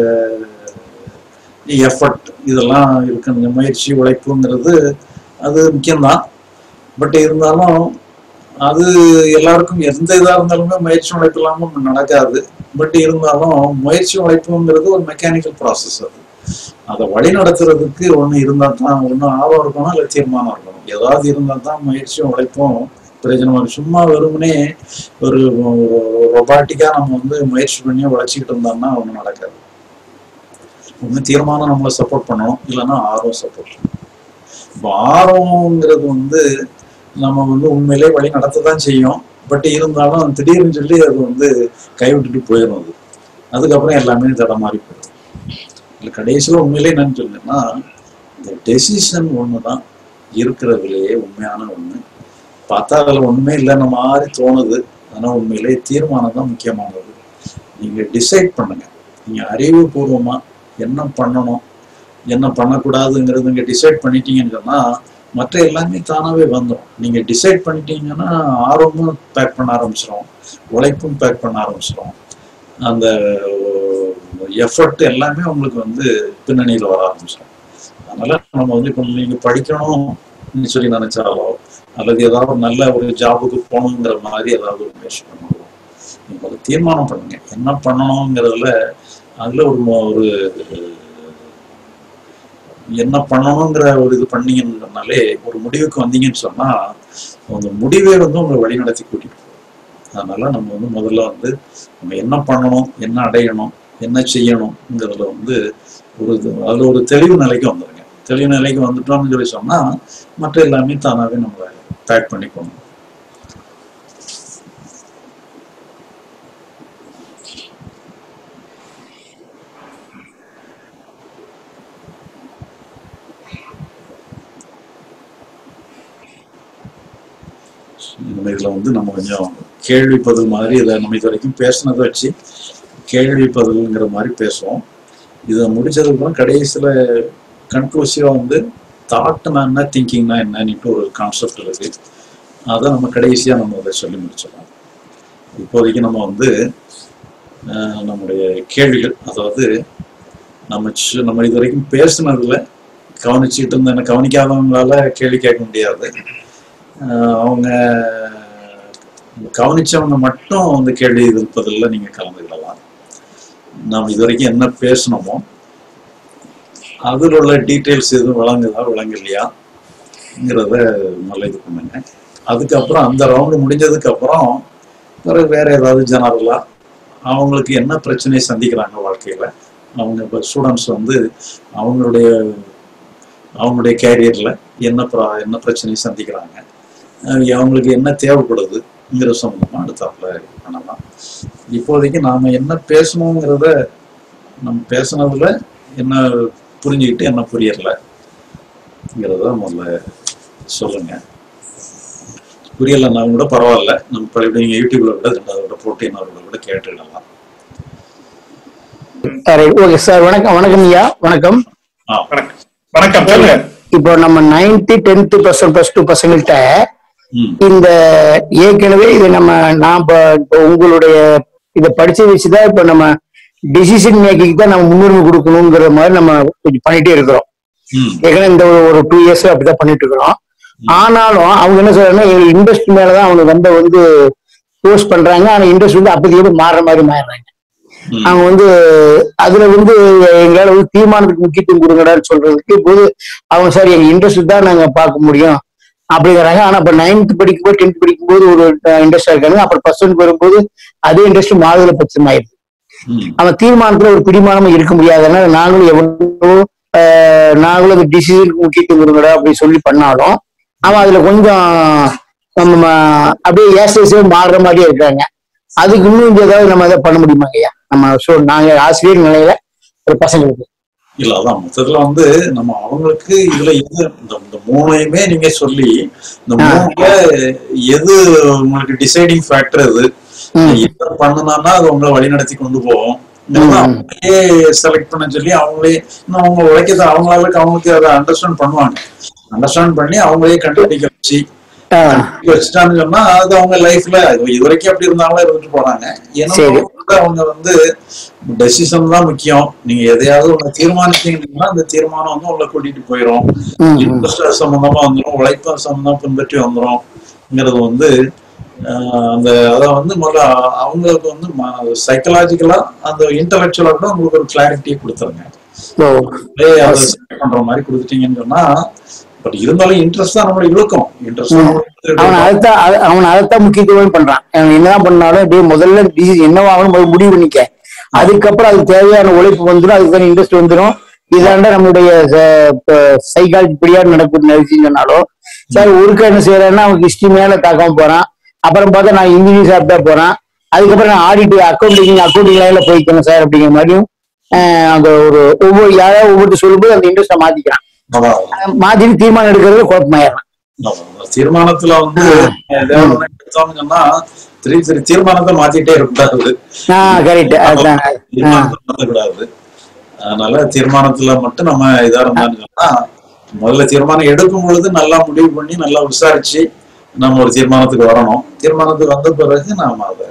எஃபர்ட் இதெல்லாம் இருக்குங்க முயற்சி உழைப்புங்கிறது அது முக்கியம்தான் பட் இருந்தாலும் அது எல்லாருக்கும் எந்த இதாக இருந்தாலுமே முயற்சி உழைப்பு இல்லாமல் நடக்காது பட் இருந்தாலும் முயற்சி உழைப்புங்கிறது ஒரு மெக்கானிக்கல் ப்ராசஸ் அது அதை வழி நடத்துறதுக்கு ஒன்று இருந்தால் தான் ஒன்று ஆர்வம் இருக்கணும் இல்லை தீர்மானம் இருக்கணும் ஏதாவது இருந்தால் தான் முயற்சியும் உழைப்பும் பிரயோஜனமா இருக்கும் சும்மா வெறுமனே ஒரு ரொபாட்டிக்காக நம்ம வந்து முயற்சி பண்ணி உழைச்சிக்கிட்டு இருந்தோம்னா ஒன்றும் நடக்காது ஒன்று தீர்மானம் நம்மளை சப்போர்ட் பண்ணணும் இல்லைன்னா ஆர்வம் சப்போர்ட் பண்ணணும் இப்போ ஆர்வங்கிறது வந்து நம்ம வந்து உண்மையிலே வழி நடத்த தான் செய்யும் பட் இருந்தாலும் திடீர்னு சொல்லி அது வந்து கைவிட்டுட்டு போயிடும் அது அதுக்கப்புறம் எல்லாமே தடமாறி போயிடும் இல்லை கடைசியில் உண்மையிலே என்னன்னு சொல்லுங்கன்னா இந்த டெசிஷன் ஒன்று தான் இருக்கிறதுலையே உண்மையான ஒன்று பார்த்தா அதில் ஒன்றுமே இல்லைன்னு மாதிரி தோணுது ஆனால் உண்மையிலே தீர்மானம் தான் முக்கியமானது நீங்கள் டிசைட் பண்ணுங்க நீங்கள் அறிவுபூர்வமாக என்ன பண்ணணும் என்ன பண்ணக்கூடாதுங்கிறது நீங்கள் டிசைட் பண்ணிட்டீங்கன்னு சொன்னால் மற்ற எல்லாமே தானாகவே வந்துடும் நீங்கள் டிசைட் பண்ணிட்டீங்கன்னா ஆர்வமும் பேக் பண்ண ஆரம்பிச்சிடும் உழைப்பும் பேக் பண்ண ஆரம்பிச்சிடும் அந்த எஃபர்ட் எல்லாமே உங்களுக்கு வந்து பின்னணியில் வர ஆரம்பிச்சிடும் அதனால நம்ம வந்து இப்போ நீங்கள் படிக்கணும்னு சொல்லி நினைச்சாலோ அல்லது ஏதாவது ஒரு நல்ல ஒரு ஜாபுக்கு போகணுங்கிற மாதிரி ஏதாவது ஒரு முயற்சி பண்ணுவோம் நீங்கள் ஒரு தீர்மானம் பண்ணுங்க என்ன பண்ணணுங்கிறதுல அதில் ஒரு மொ- ஒரு என்ன பண்ணணுங்கிற ஒரு இது பண்ணீங்கன்னு சொன்னாலே ஒரு முடிவுக்கு வந்தீங்கன்னு சொன்னா அந்த முடிவே வந்து உங்களை வழி நடத்தி கூட்டிட்டு போகும் அதனால நம்ம வந்து முதல்ல வந்து நம்ம என்ன பண்ணணும் என்ன அடையணும் என்ன செய்யணுங்கிறதுல வந்து ஒரு இது அதுல ஒரு தெளிவு நிலைக்கு வந்துருங்க தெளிவு நிலைக்கு வந்துட்டோம்னு சொல்லி சொன்னா மற்ற எல்லாமே தானாவே நம்மளை பேக் பண்ணிக்கணும் நம்ம இதுல வந்து நம்ம கொஞ்சம் கேள்வி பதில் மாதிரி இதை நம்ம இது வரைக்கும் பேசுனதை வச்சு கேள்வி பதில்ங்கிற மாதிரி பேசுவோம் இதை முடிச்சதுக்கப்புறம் கடைசியில் கன்க்ளூசிவாக வந்து தாட்னா என்ன திங்கிங்னா என்னன்னுட்டு ஒரு கான்செப்ட் இருக்கு அதை நம்ம கடைசியாக நம்ம அதை சொல்லி முடிச்சிடலாம் இப்போதைக்கு நம்ம வந்து அஹ், நம்முடைய கேள்விகள் அதாவது நம்ம சு- நம்ம இது வரைக்கும் பேசுனதுல கவனிச்சுட்டு இருந்த என்ன கவனிக்காதவங்களால கேள்வி கேட்க முடியாது அஹ், அவங்க கவனிச்சவங்க மட்டும் அந்த கேள்வி இருப்பதில் நீங்க கலந்துக்கிடலாம் நாம் இது வரைக்கும் என்ன பேசணுமோ அதில் உள்ள டீட்டெயில்ஸ் எதுவும் விளங்குதா விளங்கலையாங்கிறத நல்லா இது பண்ணுங்க அதுக்கப்புறம் அந்த ரவுண்டு முடிஞ்சதுக்கு அப்புறம் பிறகு வேற ஏதாவது ஜெனரலா அவங்களுக்கு என்ன பிரச்சனையை சந்திக்கிறாங்க வாழ்க்கையில அவங்க இப்போ ஸ்டூடெண்ட்ஸ் வந்து அவங்களுடைய அவங்களுடைய கேரியர்ல என்ன ப்ரா- என்ன பிரச்சனையை சந்திக்கிறாங்க அஹ் அவங்களுக்கு என்ன தேவைப்படுதுங்கிற சம்பந்தமா அடுத்தாப்புல பண்ணலாம் இப்போதைக்கு நாம என்ன பேசணுங்கிறத நம்ம பேசுனதுல என்ன புரிஞ்சுக்கிட்டு என்ன புரியலங்கிறத முதல்ல சொல்லுங்க புரியலைன்னா கூட பரவாயில்ல நம்ம பழைய நீங்க யூடியூப்ல விட ரெண்டாவது விட போட்டு இன்னொரு விட கேட்டுக்கலாம் ஓகே சார் வணக்கம் வணக்கம் ஐயா வணக்கம் ஆ வணக்கம் வணக்கம் சொல்லுங்க இப்போ நம்ம ninth tenth plus one plus two பசங்கள்கிட்ட ம் இந்த ஏற்கனவே இது நம்ம நான் இப்போ இப்போ உங்களுடைய இதை படிச்சு வச்சுதான் இப்போ நம்ம டிசிஷன் மேக்கிங் தான் நம்ம முன்னுரிமை கொடுக்கணுங்கிற மாதிரி நம்ம கொஞ்சம் பண்ணிட்டே இருக்கிறோம் ம் ஏற்கனவே இந்த ஒரு- ஒரு டூ இயர்ஸ் அப்படிதான் பண்ணிட்டு இருக்கிறோம் ஆனாலும் அவங்க என்ன சொல்றாங்கன்னா எங்களுக்கு இன்ட்ரெஸ்ட் மேலதான் அவங்க வந்து வந்து போஸ்ட் பண்றாங்க ஆனா இன்ட்ரெஸ்ட் வந்து அப்போதையோட மாறுற மாதிரி மாறுறாங்க ம். அவங்க வந்து அதுல வந்து எங்களால வந்து தீர்மானத்துக்கு முக்கியத்துவம் கொடுங்கடான்னு சொல்றதுக்கு போது அவங்க சார் எங்க இன்ட்ரெஸ்ட் தான் நாங்க பார்க்க முடியும் அப்படிங்கிறாங்க ஆனா இப்ப நைன்த் படிக்கும்போது டென்த் படிக்கும்போது ஒரு இன்ட்ரெஸ்டா இருக்காங்க அப்புறம் ஃபர்ஸ்ட் வரும்போது அதே இன்ட்ரெஸ்ட் மாறுதல பட்சமாயிருது ம் அவன் தீர்மானத்துல ஒரு பிடிமானமும் இருக்க முடியாதுன்னா நாங்களும் எவ்வளவோ ஆஹ், நாங்களும் அந்த டிசிஷனுக்கு முக்கியத்துவம் கொடுங்கடா அப்படின்னு சொல்லி பண்ணாலும் அவன் அதுல கொஞ்சம் நம்ம ம- அப்படியே ஏசே மாறுற மாதிரியே இருக்காங்க அதுக்கு இன்னும் இந்த ஏதாவது நம்ம அதை பண்ண முடியுமாங்க ஐயா நம்ம so நாங்க ஆசிரியர் நிலையில ஒரு பசங்களுக்கு இல்ல அதான் மொத்தத்துல வந்து நம்ம அவங்களுக்கு இதுல எது இந்த இந்த மூணையுமே நீங்க சொல்லி இந்த ஆ. மூணுல எது உங்களுக்கு டிசைடிங் ஃபேக்டர் எது ம். எது பண்ணுனா அது உங்களை வழிநடத்தி கொண்டு போகும் ம். அவங்களே செலக்ட் பண்ண சொல்லி அவங்களே இன்னும் அவங்க உழைக்கிறது அவங்களுக்கு அவங்களுக்கு அதை அண்டர்ஸ்டாண்ட் பண்ணுவாங்க அண்டர்ஸ்டாண்ட் பண்ணி அவங்களே கண்டுபிடிக்க வச்சு ஆஹ், வச்சுட்டான்னு சொன்னா அது அவங்க லைஃப்ல இது வரைக்கும் அப்படி இருந்தாலும் இருந்துட்டு போறாங்க ஏன்னா சரி. வந்து அவங்க வந்து டெசிஷன் தான் முக்கியம் நீங்க எதையாவது ஒண்ணு தீர்மானிச்சீங்கன்னா அந்த தீர்மானம் வந்து உங்களை கூட்டிட்டு போயிடும் ம், ம். இன்ட்ரெஸ்ட் சம்பந்தமா வந்துடும் உழைப்பு சம்பந்தமா பின்பற்றி வந்துரும்ங்கிறது வந்து ஆஹ், அந்த அதை வந்து முதல்ல அவங்களுக்கு வந்து சைக்கலாஜிக்கலா அந்த இன்டலெக்சுவலா கூட உங்களுக்கு ஒரு கிளாரிட்டியை கொடுத்துருங்க ஓ, அப்படியே அதை select பண்ற மாதிரி கொடுத்துட்டீங்கன்னு சொன்னா பட் இருந்தாலும் இன்ட்ரெஸ்ட் தான் நம்மளை இழுக்கும் இன்ட்ரெஸ்ட் அவன் அதைத்தான் அத- அவன் அதைத்தான் முக்கியத்துவம் பண்றான் அவன் என்னதான் பண்ணாலும் அப்படியே முதல்ல decision என்னவா ஆகணும் முதல்ல முடிவு பண்ணிக்க அதுக்கப்புறம் அதுக்கு தேவையான உழைப்பு வந்துடும் அதுக்கு இன்ட்ரெஸ்ட் வந்துடும் இதாண்ட நம்மளுடைய சைக்காலஜி படியா நடக்கும் நினைச்சு சொன்னாலும் சார் ஒருக்க என்ன செய்யறான்னா அவன் ஹிஸ்டரி மேல தாக்காம போறான் அப்புறம் பார்த்தா நான் இன்ஜினியர் சாப்பிட்டா போறான் அதுக்கப்புறம் நான் ஆடிட் அக்கௌண்டிங் அக்கௌண்டிங் லைன்ல போய்க்கணும் சார் அப்படிங்கிற மாதிரியும் ஆஹ் அந்த ஒரு ஒவ்வொரு யாராவது ஒவ்வொருத்தர் சொல்லும்போது அந்த இன்ட்ரெஸ்ட மாத்திக்கிறான் அதான் மாத்திட்டு தீர்மானம் எடுக்கிறது குழப்பமாயிடுறான் ஆமா. தீர்மானத்துல வந்து ஏதாவது ஒண்ணு எடுத்தோம்னு சொன்னா திருப்பி திருப்பி தீர்மானத்தை மாத்திட்டே இருக்கக்கூடாது ஆஹ் கரெக்ட் அதுதான் ஆஹ் தீர்மானத்தை மாத்தக்கூடாது அதனால தீர்மானத்துல மட்டும் நம்ம இதா இருந்தான்னு சொன்னா முதல்ல தீர்மானம் எடுக்கும் பொழுது நல்லா முடிவு பண்ணி நல்லா விசாரிச்சு நம்ம ஒரு தீர்மானத்துக்கு வரணும் தீர்மானத்துக்கு வந்த பிறகு நாம அதை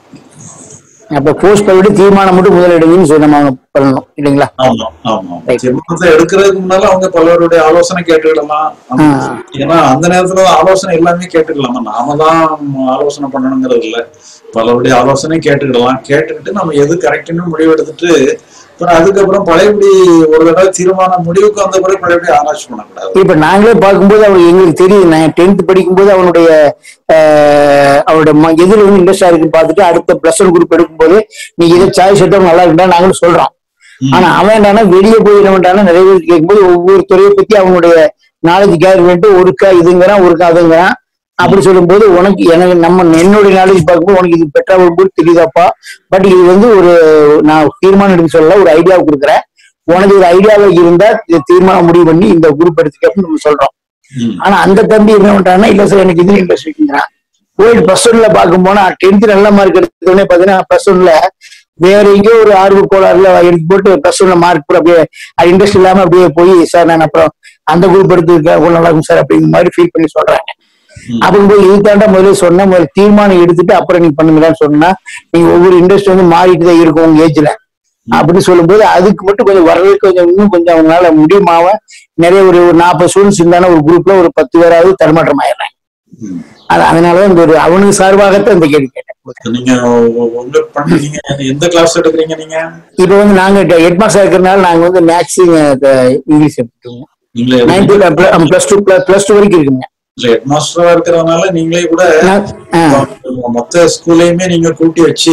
அப்ப போஸ்ட் பண்ணிட்டு தீர்மானம் மட்டும் முதல் எடுங்கன்னு சொல்லி நம்ம அவங்க பண்ணணும் இல்லைங்களா ஆமா ஆமா Right. தீர்மானத்தை எடுக்கிறதுக்கு முன்னால அவங்க பலருடைய ஆலோசனை கேட்டுக்கிடலாம் ஆ. ஏன்னா அந்த நேரத்துல ஆலோசனை எல்லாமே கேட்டுக்கலாம் நாம தான் ஆலோசனை பண்ணணுங்கிறது இல்ல பலருடைய ஆலோசனை கேட்டுக்கிடலாம் கேட்டுக்கிட்டு நம்ம எது கரெக்ட்னு முடிவு எடுத்துட்டு அப்புறம் அதுக்கப்புறம் பழையபடி ஒரு தடவை தீர்மான முடிவுக்கு வந்த பிறகு பழையபடி ஆராய்ச்சி பண்ணக்கூடாது இப்ப நாங்களே பார்க்கும்போது அவர் எங்களுக்கு தெரியுது நான் டென்த் படிக்கும்போது அவனுடைய ஆஹ், அவனுடைய ம- எதுல வந்து இன்ட்ரெஸ்டா இருக்குன்னு பார்த்துட்டு அடுத்த பிளஸ் ஒன் குரூப் எடுக்கும்போது நீ இதை சாய்ஸ் எடுத்தா நல்லா இருக்குடா நாங்களும் சொல்றோம் ம். ஆனா அவன் என்னன்னா வெளியே போய் என்ன பண்றான்னா நிறைய பேர் கேட்கும்போது ஒவ்வொரு துறையை பத்தி அவனுடைய நாலேஜ் கேர் பண்ணிட்டு ஒருக்கா இதுங்கிறான் ஒருக்கா அதுங்கிறான் அப்படி சொல்லும்போது உனக்கு எனக்கு நம்ம என்னுடைய நாலேஜ் பார்க்கும்போது உனக்கு இது பெட்டரா வரும்போது தெரியுதாப்பா பட் இது வந்து ஒரு நான் தீர்மானம் எடுக்க சொல்லல ஒரு ஐடியாவை கொடுக்குறேன் உனக்கு ஒரு ஐடியாவை இருந்தா இது தீர்மானம் முடிவு பண்ணி இந்த குரூப் எடுத்துக்க அப்படின்னு நம்ம சொல்றோம் ம். ஆனா அந்த தம்பி என்ன பண்றான்னா இல்ல சார் எனக்கு இது இன்ட்ரெஸ்ட் இருக்குங்கிறான் போயிட்டு பிளஸ் ஒன்ல பார்க்கும் போனா டென்த் நல்ல மார்க் எடுத்தோடனே பாத்தீங்கன்னா பிளஸ் ஒன்ல வேற எங்கேயோ ஒரு ஆர்வ கோளாறுல எடுத்து போட்டு பிளஸ் ஒன்ல மார்க் கூட அப்படியே அது இன்ட்ரெஸ்ட் இல்லாம அப்படியே போய் சார் நான் அப்புறம் அந்த குரூப் எடுத்துருக்கேன் கொஞ்சம் நல்லா இருக்கும் சார் அப்படிங்கிற மாதிரி ஃபீல் பண்ணி சொல்றாங்க ம். அவங்க போய் இதுதாண்டா முதல்ல சொன்ன முதல்ல தீர்மானம் எடுத்துட்டு அப்புறம் நீங்க பண்ணுங்களான்னு சொன்னா நீங்க ஒவ்வொரு இன்ட்ரெஸ்ட் வந்து மாறிட்டு தான் இருக்கும் உங்க ஏஜ்ல அப்படின்னு சொல்லும்போது அதுக்கு மட்டும் கொஞ்சம் வர்றதுக்கு கொஞ்சம் இன்னும் கொஞ்சம் அவங்களால முடியுமாவ நிறைய ஒரு ஒரு நாற்பது ஸ்டூடெண்ட்ஸ் இருந்தாலும் ஒரு குரூப்ல ஒரு பத்து பேராவது தடுமாற்றம் ஆயிடுறாங்க ம். அது அதனாலதான் இந்த ஒரு அவனுக்கு சார்பாகத்தான் இந்த கேள்வி கேட்டேன் நீங்க உ- உங்க பண்ணீங்க எந்த கிளாஸ் எடுக்கிறீங்க நீங்க இப்ப வந்து நாங்க ஹெட் மாஸ்டர் இருக்கிறனால நாங்க வந்து மேக்ஸ் இங்கிலீஷ் எடுத்துக்கோங்க நீங்களே ninth plus two plus two வரைக்கும் இருக்குங்க ஹெட் மாஸ்டரா இருக்கிறதுனால நீங்களே கூட நான்- ஆ, மொத்த ஸ்கூல்லையுமே நீங்க கூட்டி வச்சு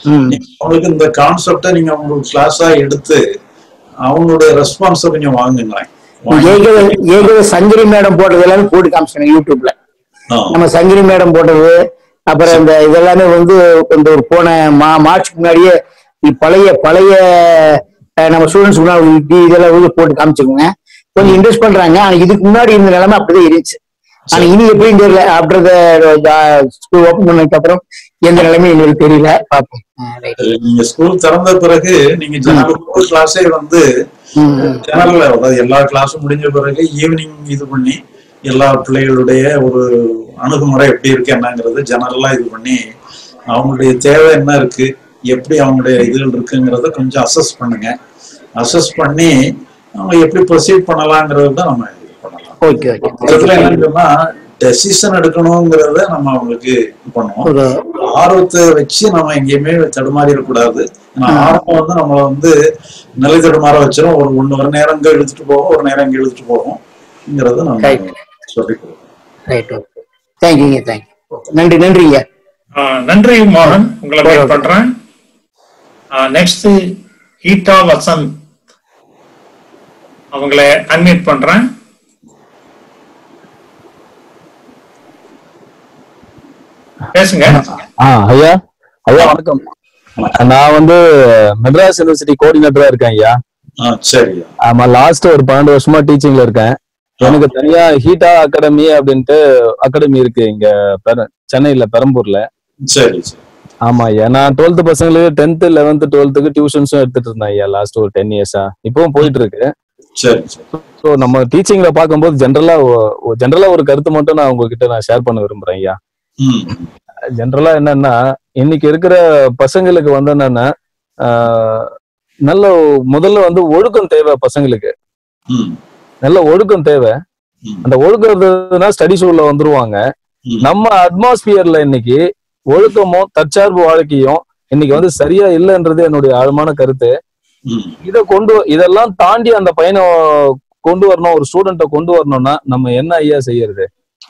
ம். நீங்க அவங்களுக்கு இந்த கான்செப்டை நீங்க உங்களுக்கு கிளாஸா எடுத்து அவங்களுடைய ரெஸ்பான்ஸை கொஞ்சம் வாங்குங்களேன் வாங்கி- ஏகவே ஏகவே சங்கரி மேடம் போட்டது எல்லாமே போட்டு காமிச்சாங்க யூடியூப்ல ஆ, நம்ம சங்கரி மேடம் போட்டது அப்புறம் இந்த இதெல்லாமே வந்து இந்த ஒரு போன மா மார்ச்சுக்கு முன்னாடியே இ- பழைய பழைய அஹ், நம்ம ஸ்டூடெண்ட்ஸ் முன்னாடி இப்படி இதெல்லாம் வந்து போட்டு காமிச்சுக்கோங்க கொஞ்சம் இன்ட்ரெஸ்ட் பண்றாங்க ஆனா இதுக்கு முன்னாடி இருந்த நிலைமை அப்படிதான் இருந்துச்சு ஆனா இனி எப்படின்னு தெரியல ஆஃப்டர் ஸ்கூல் ஓப்பன் பண்ணதுக்கு அப்புறம் எந்த நிலைமையும் எங்களுக்கு தெரியல பார்ப்போம் ஆ, right. நீங்க ஸ்கூல் திறந்த பிறகு நீங்க ஜெனரல் கிளாஸே வந்து ம், ம். ஜெனரல் அதாவது எல்லா கிளாஸும் முடிஞ்ச பிறகு ஈவினிங் இது பண்ணி எல்லா பிள்ளைகளுடைய ஒரு அணுகுமுறை எப்படி இருக்கு என்னங்கிறது ஜெனரலா இது பண்ணி அவங்களுடைய தேவை என்ன இருக்கு எப்படி அவங்களுடைய இதுகள் இருக்குங்கிறத கொஞ்சம் அசஸ் பண்ணுங்க அசஸ் பண்ணி அவங்க எப்படி ப்ரொசீட் பண்ணலாங்கிறது தான் நம்ம இது பண்ணலாம் ஓகே ஓகே இதுல என்னன்னு சொன்னா டெசிஷன் எடுக்கணுங்கிறத நம்ம அவங்களுக்கு இது பண்ணுவோம் ஒரு ஆர்வத்தை வச்சு நம்ம எங்கேயுமே தடுமாறிடக்கூடாது ஏன்னா ஆர்வம் வந்து நம்மள வந்து நிலை தடுமாற வச்சிரும் ஒரு ஒண்ணு ஒரு நேரம் இங்க இழுத்துட்டு போகும் ஒரு நேரம் இங்க இழுத்துட்டு போகும்ங்கிறத நம்ம Right. சொல்லிக் கொடுக்கணும் ரைட் ஓகே தேங்க்யூங்க தேங்க்யூ நன்றி நன்றிங்க ஆ, நன்றி மோகன் உங்களை வெயிட் பண்றேன் நெக்ஸ்ட் ஹீட்டா வசந்த் அவங்களை அன்மியூட் பண்றேன் பேசுங்க ஆ ஐயா ஐயா வணக்கம் நான் வந்து மெட்ராஸ் யூனிவர்சிட்டி கோஆர்டினேட்டரா இருக்கேன் ஐயா ஆ சரியா ஆமா லாஸ்ட் ஒரு பன்னெண்டு வருஷமா டீச்சிங்ல இருக்கேன் எனக்கு தனியா ஹீட்டா அகாடமி அப்படின்ட்டு அகாடமி இருக்கு இங்க பெர- சென்னையில பெரம்பூர்ல சரி சரி ஆமா ஐயா நான் டுவெல்த் பசங்களுக்கு டென்த் லெவன்த் டுவெல்த்துக்கு டியூஷன்ஸும் எடுத்துட்டு இருந்தேன் ஐயா லாஸ்ட் ஒரு டென் இயர்ஸா இப்பவும் போயிட்டு இருக்கு சரி சரி ஸோ நம்ம டீச்சிங்ல பார்க்கும்போது ஜென்ரலா ஜென்ரலா ஒரு கருத்து மட்டும் நான் உங்ககிட்ட நான் ஷேர் பண்ண விரும்புறேன் ஐயா ம் ஜென்ரலா என்னன்னா இன்னைக்கு இருக்கிற பசங்களுக்கு வந்து என்னன்னா ஆஹ், நல்ல முதல்ல வந்து ஒழுக்கம் தேவை பசங்களுக்கு ம் நல்ல ஒழுக்கம் தேவை ம். அந்த ஒழுக்கம் இருந்ததுன்னா ஸ்டடிஸ் உள்ள வந்துருவாங்க ம். நம்ம அட்மாஸ்பியர்ல இன்னைக்கு ஒழுக்கமும் தற்சார்பு வாழ்க்கையும் இன்னைக்கு வந்து சரியா இல்லைன்றது என்னுடைய ஆழமான கருத்து ம் இதை கொண்டு இதெல்லாம் தாண்டி அந்த பையனை கொண்டு வரணும் ஒரு ஸ்டூடெண்ட்டை கொண்டு வரணும்னா நம்ம என்ன ஐயா செய்யறது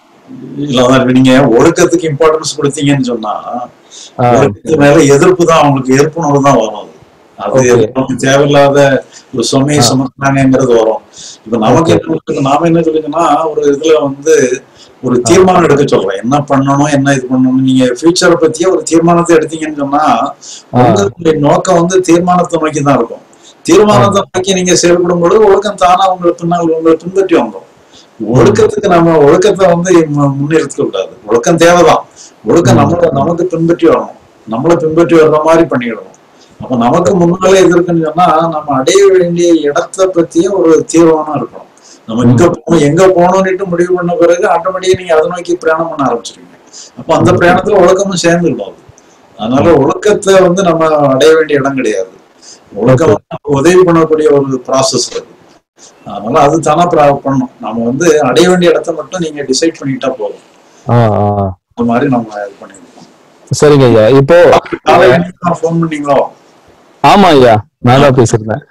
இல்ல அதான் இப்ப நீங்க ஒழுக்கத்துக்கு இம்பார்ட்டன்ஸ் கொடுத்தீங்கன்னு சொன்னா ஆஹ், ஒழுக்கத்து மேல எதிர்ப்பு தான் அவங்களுக்கு எதிர்ப்புணர்வு தான் வரும் அது Okay. அது நமக்கு தேவையில்லாத ஒரு சுமையை ஆ. சுமத்துனாங்கிறது வரும் இப்ப நமக்கு Okay. என்ன இருக்கு, நாம என்ன சொல்லுங்கன்னா ஒரு இதுல வந்து ஒரு தீர்மானம் எடுக்க சொல்றேன் என்ன பண்ணணும் என்ன இது பண்ணணும் நீங்க ஃபியூச்சரை பத்தியே ஒரு தீர்மானத்தை எடுத்தீங்கன்னு சொன்னா உங்களுடைய நோக்கம் வந்து தீர்மானத்தை நோக்கி தான் இருக்கும் தீர்மானத்தை நோக்கி நீங்க செயல்படும் பொழுது ஒழுக்கம் தானா உங்களை பின்னால் உங்களை பின்பற்றி வந்துடும் ஒழுக்கத்துக்கு நம்ம ஒழுக்கத்தை வந்து மு- முன்னிறுத்த கூடாது ஒழுக்கம் தேவைதான் ஒழுக்கம் நம்மள நமக்கு பின்பற்றி வரணும் நம்மளை பின்பற்றி வர்ற மாதிரி பண்ணிடணும் அப்ப நமக்கு முன்னாலே எது இருக்குன்னு சொன்னா நம்ம அடைய வேண்டிய இடத்தை பத்தியே ஒரு தீர்மானம் இருக்கணும் நம்ம இங்க போகணும் எங்க போகணும்னுட்டு முடிவு பண்ண பிறகு ஆட்டோமேட்டிக்கா நீங்க அதை நோக்கி பிரயாணம் பண்ண ஆரம்பிச்சிருவீங்க அப்ப அந்த பிரயாணத்துல ஒழுக்கமும் சேர்ந்துடும் அது அதனால ஒழுக்கத்தை வந்து நம்ம அடைய வேண்டிய இடம் கிடையாது ஒழுக்கம் வந்து நமக்கு உதவி பண்ணக்கூடிய ஒரு ப்ராசஸ் அது அதனால அது தானா ப்ரா- பண்ணணும் நம்ம வந்து அடைய வேண்டிய இடத்த மட்டும் நீங்க டிசைட் பண்ணிட்டா போதும் ஆஹ், ஆஹ். அந்த மாதிரி நம்ம இது பண்ணிருக்கோம் சரிங்க ஐயா இப்போ காலையில ஃபோன் பண்ணீங்களோ ஆமா ஐயா நான் தான் பேசியிருந்தேன்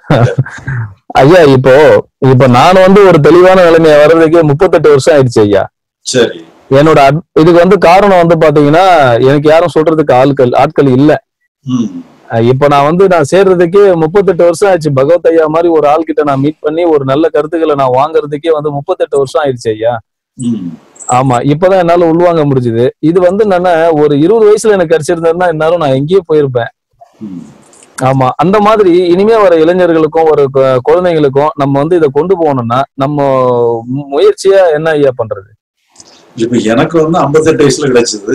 ஐயா இப்போ இப்போ நான் வந்து ஒரு தெளிவான நிலைமைய வர்றதுக்கு முப்பத்தெட்டு வருஷம் ஆயிடுச்சு ஐயா சரி என்னோட அட்- இதுக்கு வந்து காரணம் வந்து பாத்தீங்கன்னா எனக்கு யாரும் சொல்றதுக்கு ஆட்கள் ஆட்கள் இல்ல ம் அஹ் இப்ப நான் வந்து நான் சேர்றதுக்கே முப்பத்தெட்டு வருஷம் ஆயிடுச்சு பகவத் ஐயா மாதிரி ஒரு ஆள் கிட்ட நான் மீட் பண்ணி ஒரு நல்ல கருத்துக்களை நான் வாங்குறதுக்கே வந்து முப்பத்தெட்டு வருஷம் ஆயிடுச்சு ஐயா ம் ஆமா இப்பதான் என்னால உள்வாங்க முடிஞ்சுது இது வந்து என்னன்னா ஒரு இருபது வயசுல எனக்கு கிடைச்சிருந்ததுன்னா இந்நேரம் நான் எங்கேயோ போயிருப்பேன் ம் ஆமா அந்த மாதிரி இனிமே வர இளைஞர்களுக்கும் ஒரு கு- குழந்தைங்களுக்கும் நம்ம வந்து இதை கொண்டு போகணும்னா நம்ம மு- முயற்சியா என்ன ஐயா பண்றது இப்ப எனக்கு வந்து 58 வயசுல கிடைச்சது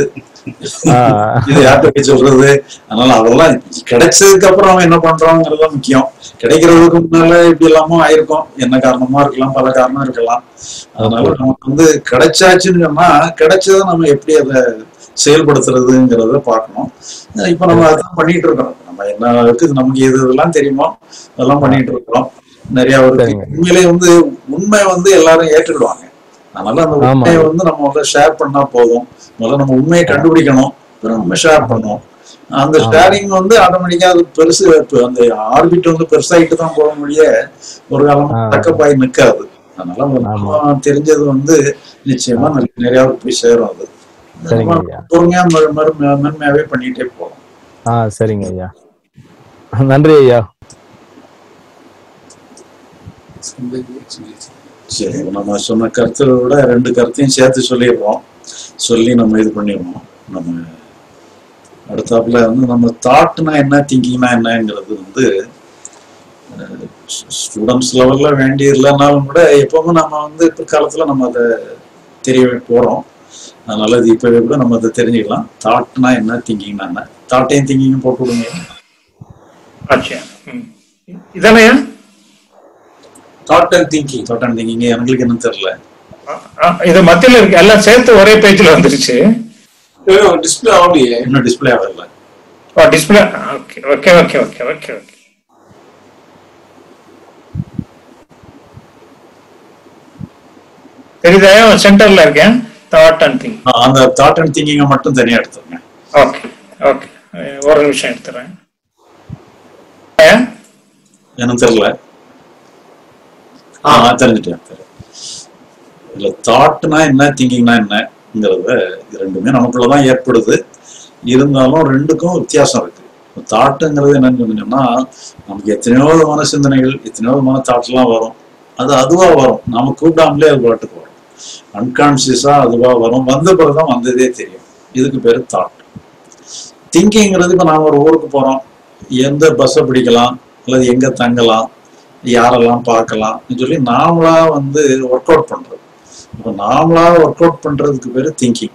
ஆஹ் இது யார்கிட்ட போய் சொல்றது அதனால அதெல்லாம் கிடைச்சதுக்கு அப்புறம் அவன் என்ன பண்றாங்கிறது தான் முக்கியம் கிடைக்கிறதுக்கு முன்னால இப்படி எல்லாமோ ஆயிருக்கும் என்ன காரணமா இருக்கலாம் பல காரணம் இருக்கலாம் அதனால நமக்கு வந்து கிடைச்சாச்சுன்னு சொன்னா கிடைச்சதை நம்ம எப்படி அதை செயல்படுத்துறதுங்கிறத பார்க்கணும் அஹ் இப்ப நம்ம அதான் பண்ணிட்டு இருக்கோம் நம்ம என்ன இருக்குது நமக்கு எது இதெல்லாம் தெரியுமோ அதெல்லாம் பண்ணிட்டு இருக்கிறோம் நிறைய ஒரு சரிங்க. உண்மையிலே வந்து உண்மை வந்து எல்லாரும் ஏற்றுக்கிடுவாங்க அதனால அந்த ஆமா. உண்மையை வந்து நம்ம முதல்ல ஷேர் பண்ணா போதும் முதல்ல நம்ம உண்மையை கண்டுபிடிக்கணும் அப்புறம் நம்ம ஷேர் பண்ணுவோம் அந்த ஆமா. ஷேரிங் வந்து ஆட்டோமேட்டிக்கா அது பெருசு இப்ப அந்த ஆர்பிட் வந்து பெருசாயிட்டு தான் போக முடிய ஒரு காலம் ஆ. தக்கப்பாய் நிக்காது அதனால நம்ம தெரிஞ்சது வந்து நிச்சயமா நிறைய நிறைய பேருக்கு போய் சேரும் அது சரிங்க நம்ம ஐயா. பொறுமையா மறு- மறு- மென்மையாவே பண்ணிட்டே போகலாம் ஆ சரிங்க ஐயா நன்றி ஐயா சரி நம்ம சொன்ன கருத்துல விட ரெண்டு கருத்தையும் சேர்த்து சொல்லிடுறோம் சொல்லி நம்ம இது பண்ணிடுவோம் நம்ம அடுத்தாப்புல வந்து நம்ம தாட்னா என்ன திங்கிங்னா என்னங்கிறது வந்து ஸ்டூடெண்ட்ஸ் லெவல்ல வேண்டி இல்லைனாலும் கூட எப்பவும் நம்ம வந்து பிற்காலத்துல நம்ம அதை தெரிய போறோம் அதனால இது இப்பவே கூட நம்ம அதை தெரிஞ்சுக்கலாம் தாட்னா என்ன திங்கிங்னா என்ன தாட்டையும் திங்கிங்கும் போட்டு விடுங்க ஆச்சு ம். இதானயா thought and thinking thought and thinking எங்களுக்கு என்ன தெரியல இது மத்தியில இருக்கு எல்லாம் சேர்த்து ஒரே பேஜ்ல வந்துருச்சு டிஸ்பிளே ஆகலையே இன்னும் டிஸ்பிளே ஆகல display okay okay okay okay okay okay தெரியுதா சென்டர்ல இருக்கேன் தாட் அண்ட் திங்க் ஆ, அந்த தாட் அண்ட் திங்கிங்கை மட்டும் தனியா எடுத்துருங்க ஓகே ஓகே ஒரு நிமிஷம் எடுத்துறேன் எனக்கு தெரியல ஆ தெரிஞ்சுட்டேன் தெரியும். இதுல தாட்னா என்ன திங்கிங்னா என்னங்கிறத இது ரெண்டுமே நமக்குள்ளதான் ஏற்படுது இருந்தாலும் ரெண்டுக்கும் வித்தியாசம் இருக்கு தாட்டுங்கிறது என்னன்னு சொன்னீங்கன்னா நமக்கு எத்தனையோ விதமான சிந்தனைகள் எத்தனையோ விதமான தாட்லாம் வரும் அது அதுவா வரும் நாம கூப்பிடாமலே அது பாட்டுக்கு வரும் அன்கான்சியஸா அதுவா வரும் வந்த பிறகுதான் வந்ததே தெரியும் இதுக்கு பேரு தாட் திங்கிங்கிறது இப்ப நாம ஒரு ஊருக்கு போறோம் எந்த பஸ்ஸை பிடிக்கலாம் அல்லது எங்க தங்கலாம் யாரெல்லாம் பார்க்கலாம் சொல்லி நாமளா வந்து ஒர்க் அவுட் பண்றது இப்போ நாமளா ஒர்க் அவுட் பண்றதுக்கு பேரு திங்கிங்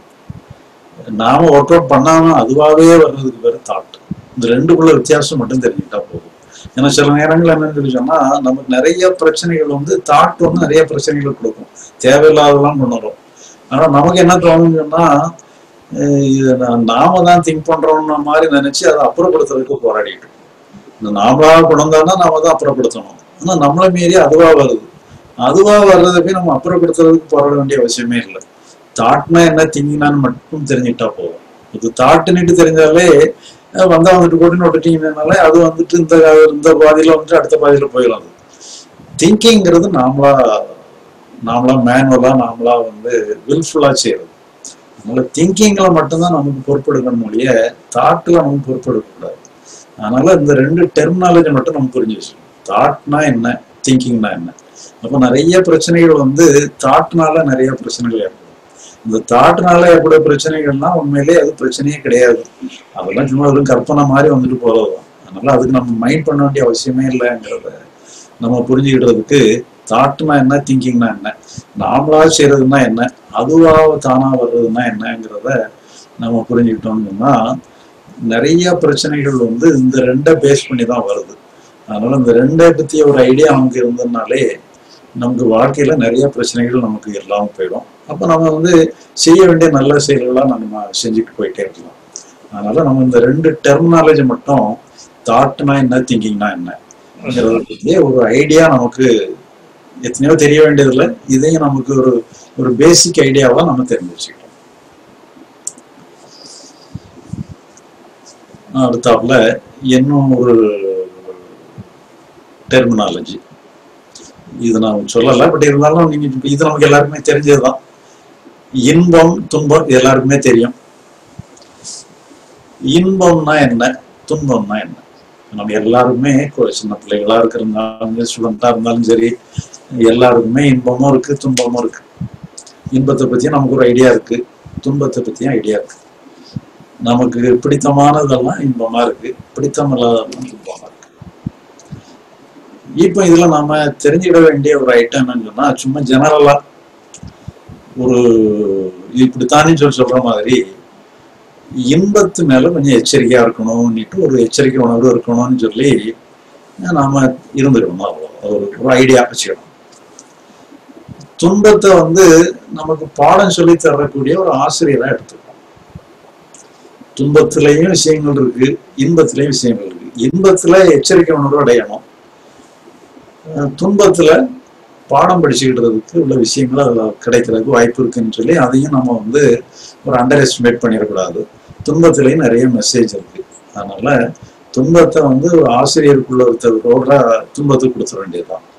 நாம ஒர்க் அவுட் பண்ணாம அதுவாகவே வர்றதுக்கு பேரு தாட் இந்த ரெண்டுக்குள்ள வித்தியாசம் மட்டும் தெரிஞ்சுக்கிட்டா போதும் ஏன்னா சில நேரங்கள் என்னன்னு சொல்லி சொன்னா நமக்கு நிறைய பிரச்சனைகள் வந்து தாட் வந்து நிறைய பிரச்சனைகள் கொடுக்கும் தேவையில்லாதெல்லாம் கொண்டு வரும் ஆனா நமக்கு என்ன தோணுன்னு சொன்னா அஹ் இது நா- நாம தான் திங்க் பண்றோம்ன மாதிரி நினைச்சு அதை அப்புறப்படுத்துறதுக்கு போராடிட்டு இருக்கோம். இந்த நாமளா குணந்தானா நாம தான் அப்புறப்படுத்தணும் ஆனா நம்மளை மீறி அதுவா வருது அதுவா வர்றதை போய் நம்ம அப்புறப்படுத்துறதுக்கு போராட வேண்டிய அவசியமே இல்லை தாட்னா என்ன திங்கினான்னு மட்டும் தெரிஞ்சுக்கிட்டா போதும் இது தாட்டுன்னுட்டு தெரிஞ்சாலே அஹ் வந்தா வந்துட்டு போட்டுன்னு விட்டுட்டீங்கனாலே அது வந்துட்டு இந்த இந்த பாதியில வந்துட்டு அடுத்த பாதியில போயிடும் அது திங்கிங்கிறது நாமளா நாமளா மேனுவலா நாமளா வந்து வில்ஃபுல்லா செய்யறது அதனால திங்கிங்ல மட்டும்தான் நமக்கு பொறுப்பெடுக்கணும் ஒழிய தாட்ல நமக்கு பொறுப்பெடுக்க கூடாது அதனால இந்த ரெண்டு டெர்மினாலஜி மட்டும் நம்ம புரிஞ்சு வச்சுக்கணும் தாட்னா என்ன திங்கிங்னா என்ன அப்ப நிறைய பிரச்சனைகள் வந்து தாட்னால நிறைய பிரச்சனைகள் ஏற்படும் இந்த தாட்னால ஏற்பட பிரச்சனைகள்னா உண்மையிலேயே அது பிரச்சனையே கிடையாது அதெல்லாம் சும்மா வெறும் கற்பனை மாதிரி வந்துட்டு போறதுதான் அதனால அதுக்கு நம்ம மைண்ட் பண்ண வேண்டிய அவசியமே இல்லைங்கிறத நம்ம புரிஞ்சுக்கிட்டதுக்கு தாட்னா என்ன திங்கிங்னா என்ன நாமளா செய்யறதுன்னா என்ன அதுவா தானா வர்றதுன்னா என்னங்கிறத நம்ம புரிஞ்சுக்கிட்டோம்னா நிறைய பிரச்சனைகள் வந்து இந்த ரெண்டை பேஸ் பண்ணி தான் வருது அதனால இந்த ரெண்டை பத்திய ஒரு ஐடியா நமக்கு இருந்ததுனாலே நமக்கு வாழ்க்கையில நிறைய பிரச்சனைகள் நமக்கு இல்லாம போயிடும் அப்ப நம்ம வந்து செய்ய வேண்டிய நல்ல செயல்களா நம்ம செஞ்சுட்டு போயிட்டே இருக்கலாம் அதனால நம்ம இந்த ரெண்டு டெர்மினாலஜி மட்டும் தாட்னா என்ன திங்கிங்னா என்னங்கிறத பத்தியே ஒரு ஐடியா நமக்கு எத்தனையோ தெரிய வேண்டியதில்லை இதையும் நமக்கு ஒரு ஒரு பேசிக் ஐடியாவா நம்ம தெரிஞ்சு வச்சுக்கிட்டோம் அடுத்தாப்புல இன்னும் ஒரு டெர்மினாலஜி இது நான் சொல்லல பட் இருந்தாலும் நீங்க இப்ப இது நமக்கு எல்லாருக்குமே தெரிஞ்சதுதான் இன்பம் துன்பம் இது எல்லாருக்குமே தெரியும் இன்பம்னா என்ன துன்பம்னா என்ன நம்ம எல்லாருமே கொ- சின்ன பிள்ளைகளா இருக்கிறதாலும் ஸ்டூடெண்டா இருந்தாலும் சரி எல்லாருக்குமே இன்பமும் இருக்கு துன்பமும் இருக்கு இன்பத்தை பத்தியும் நமக்கு ஒரு ஐடியா இருக்கு துன்பத்தை பத்தியும் ஐடியா இருக்கு நமக்கு பிடித்தமானதெல்லாம் இன்பமா இருக்கு பிடித்தம் இல்லாததெல்லாம் துன்பமா இருக்கு இப்போ இதுல நாம தெரிஞ்சுக்கிட வேண்டிய ஒரு ஐட்டம் என்னன்னு சொன்னா சும்மா ஜெனரலா ஒரு இப்படித்தானே சொல்லி சொல்ற மாதிரி இன்பத்து மேல கொஞ்சம் எச்சரிக்கையா இருக்கணும்னுட்டு ஒரு எச்சரிக்கை உணர்வு இருக்கணும்னு சொல்லி நாம இருந்துக்கணும் அவ்வளோ ஒரு ஒரு ஐடியா வச்சுக்கணும் துன்பத்தை வந்து நமக்கு பாடம் சொல்லி தரக்கூடிய ஒரு ஆசிரியரா எடுத்துக்கணும் துன்பத்திலையும் விஷயங்கள் இருக்கு இன்பத்திலையும் விஷயங்கள் இருக்கு இன்பத்துல எச்சரிக்கை உணர்வு அடையணும் அஹ் துன்பத்துல பாடம் படிச்சுக்கிட்டதுக்கு உள்ள விஷயங்கள் அதுல கிடைக்கிறதுக்கு வாய்ப்பு இருக்குன்னு சொல்லி அதையும் நம்ம வந்து ஒரு அண்டர் எஸ்டிமேட் பண்ணிடக்கூடாது துன்பத்திலையும் நிறைய மெசேஜ் இருக்கு அதனால துன்பத்தை வந்து ஒரு ஆசிரியருக்குள்ள ஒருத்தரோட துன்பத்துக்கு கொடுத்துட வேண்டியதுதான்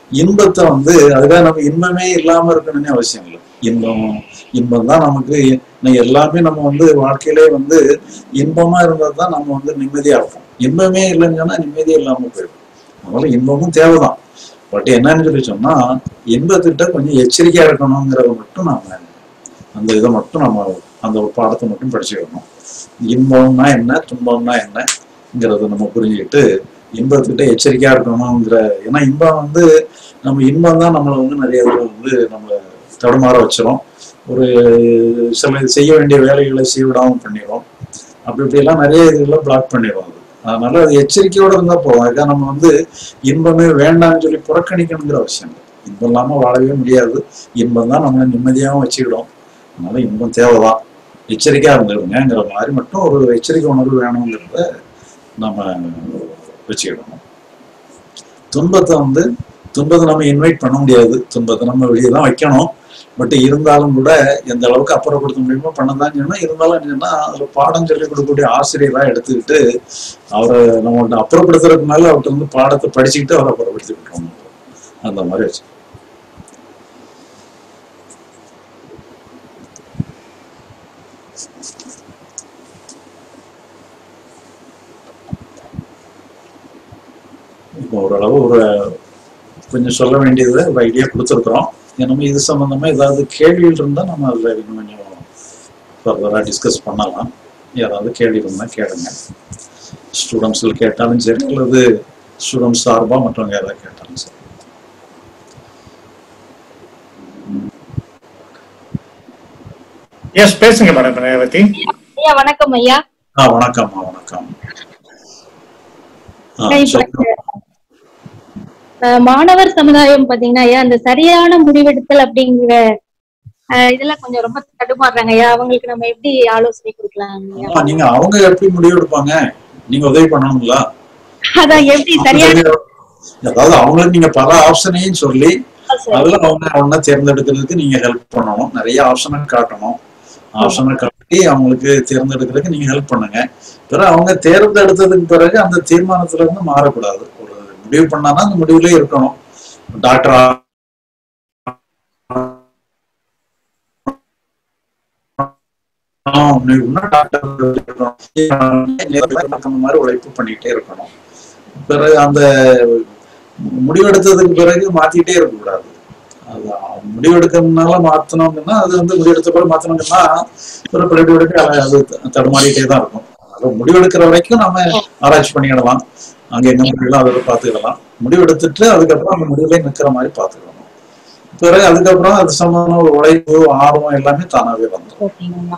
இன்பத்தை வந்து அதுக்காக நம்ம இன்பமே இல்லாம இருக்கணும்னு அவசியம் இல்லை இன்பம் இன்பம் தான் நமக்கு இன்னைக்கு எல்லாமே நம்ம வந்து வாழ்க்கையிலே வந்து இன்பமா இருந்தால் தான் நம்ம வந்து நிம்மதியா இருப்போம் இன்பமே இல்லைன்னு சொன்னா நிம்மதியே இல்லாம போயிடும் அதனால இன்பமும் தேவைதான் பட் என்னன்னு சொல்லி சொன்னா இன்பத்திட்ட கொஞ்சம் எச்சரிக்கையா இருக்கணுங்கிறத மட்டும் நாம அந்த இதை மட்டும் நம்ம அந்த ஒரு பாடத்தை மட்டும் படிச்சுக்கணும் இன்பம்னா என்ன துன்பம்னா என்னங்கிறத நம்ம புரிஞ்சுக்கிட்டு இன்பத்துக்கிட்ட எச்சரிக்கையா இருக்கணுங்கிற ஏன்னா இன்பம் வந்து நம்ம இன்பம் தான் நம்மளை வந்து நிறைய இதுல வந்து நம்மளை தடுமாற வச்சிரும் ஒரு சில செய்ய வேண்டிய வேலைகளை செய்ய விடாம பண்ணிடும் அப்படி இப்படி எல்லாம் நிறைய இதுகளை பிளாக் பண்ணிடும் அது அதனால அது எச்சரிக்கையோட இருந்தா போதும் அதுக்காக நம்ம வந்து இன்பமே வேண்டாம்னு சொல்லி புறக்கணிக்கணுங்கிற அவசியம் இல்லை இன்பம் இல்லாம வாழவே முடியாது இன்பம் தான் நம்மளை நிம்மதியாகவும் வச்சுக்கிடும் அதனால இன்பம் தேவைதான் எச்சரிக்கையா இருந்துருங்கங்கிற மாதிரி மட்டும் ஒரு எச்சரிக்கை உணர்வு வேணுங்கிறத நம்ம வச்சுக்கிடணும் துன்பத்தை வந்து துன்பத்தை நம்ம இன்வைட் பண்ண முடியாது துன்பத்தை நம்ம வெளியே தான் வைக்கணும் பட் இருந்தாலும் கூட எந்த அளவுக்கு அப்புறப்படுத்த முடியுமோ பண்ணதான் சொன்னா இருந்தாலும் என்னன்னா அதுல பாடம் சொல்லிக் கொடுக்கக்கூடிய ஆசிரியரா எடுத்துக்கிட்டு அவரை நம்மள்ட்ட அப்புறப்படுத்துறதுக்கு மேல அவர்கிட்ட வந்து பாடத்தை படிச்சுக்கிட்டு அவரை அப்புறப்படுத்தி விட்டுறோம் அந்த மாதிரி வச்சு இப்போ ஓரளவு ஒரு கொஞ்சம் சொல்ல வேண்டியதை ஒரு ஐடியா கொடுத்துருக்குறோம் நம்ம இது சம்பந்தமா ஏதாவது கேள்விகள் இருந்தால் நம்ம அதில் இன்னும் கொஞ்சம் ஃபர்தராக டிஸ்கஸ் பண்ணலாம் யாராவது கேள்வி இருந்தால் கேளுங்க ஸ்டூடெண்ட்ஸில் கேட்டாலும் சரி அல்லது ஸ்டூடெண்ட்ஸ் சார்பாக மற்றவங்க யாராவது கேட்டாலும் சரி எஸ் பேசுங்க மேடம் ரேவதி ஐயா வணக்கம் ஐயா ஆ வணக்கம்மா வணக்கம் ஆ நான் இப்ப சொல்லுங்க அஹ், மாணவர் சமுதாயம் பாத்தீங்கன்னா ஐயா அந்த சரியான முடிவெடுத்தல் அப்படிங்கிற அஹ், இதெல்லாம் கொஞ்சம் ரொம்ப தடுமாறுறாங்க ஐயா அவங்களுக்கு நம்ம எப்படி ஆலோசனை கொடுக்கலாம் ஐயா ஆமா, நீங்க அவங்க எப்படி முடிவு எடுப்பாங்க நீங்க உதவி பண்ணணுங்களா அதான் எப்படி சரியான அதாவது அவங்களுக்கு நீங்க பல ஆப்ஷனையும் சொல்லி சரி. அதுல அவங்க ஒன்ன தேர்ந்தெடுக்கிறதுக்கு நீங்க ஹெல்ப் பண்ணணும் நிறைய ஆப்ஷனை காட்டணும் ஆப்ஷனை காட்டி அவங்களுக்கு தேர்ந்தெடுக்கிறதுக்கு நீங்க ஹெல்ப் பண்ணுங்க பிறகு அவங்க தேர்ந்தெடுத்ததுக்கு பிறகு அந்த தீர்மானத்துல இருந்து மாறக்கூடாது ஒரு முடிவு பண்ணாதான் அந்த முடிவுலயே இருக்கணும் டாக்டர் அந்த மாதிரி உழைப்பு பண்ணிட்டே இருக்கணும் பிறகு அந்த முடிவெடுத்ததுக்கு பிறகு மாத்திட்டே இருக்கக்கூடாது அது அவன் முடிவெடுக்கிறதுனால மாத்தணும்னா அது வந்து முடிவெடுத்த பிறகு மாத்தணும்னா பிறகு பிறகு பிறகு அது அது தடுமாறிட்டே தான் இருக்கும் அதனால முடிவெடுக்கிற வரைக்கும் நம்ம ஆராய்ச்சி பண்ணிக்கிடலாம் அங்க என்ன முடிவுலாம் அதை பார்த்துக்கிடலாம் முடிவெடுத்துட்டு அதுக்கப்புறம் அந்த முடிவுலயே நிக்கிற மாதிரி பார்த்துக்கிடணும் பிறகு அதுக்கப்புறம் அது சம்பந்தமா ஒரு உழைப்பு ஆர்வம் எல்லாமே தானாவே வந்துடும் ஓகேங்கம்மா.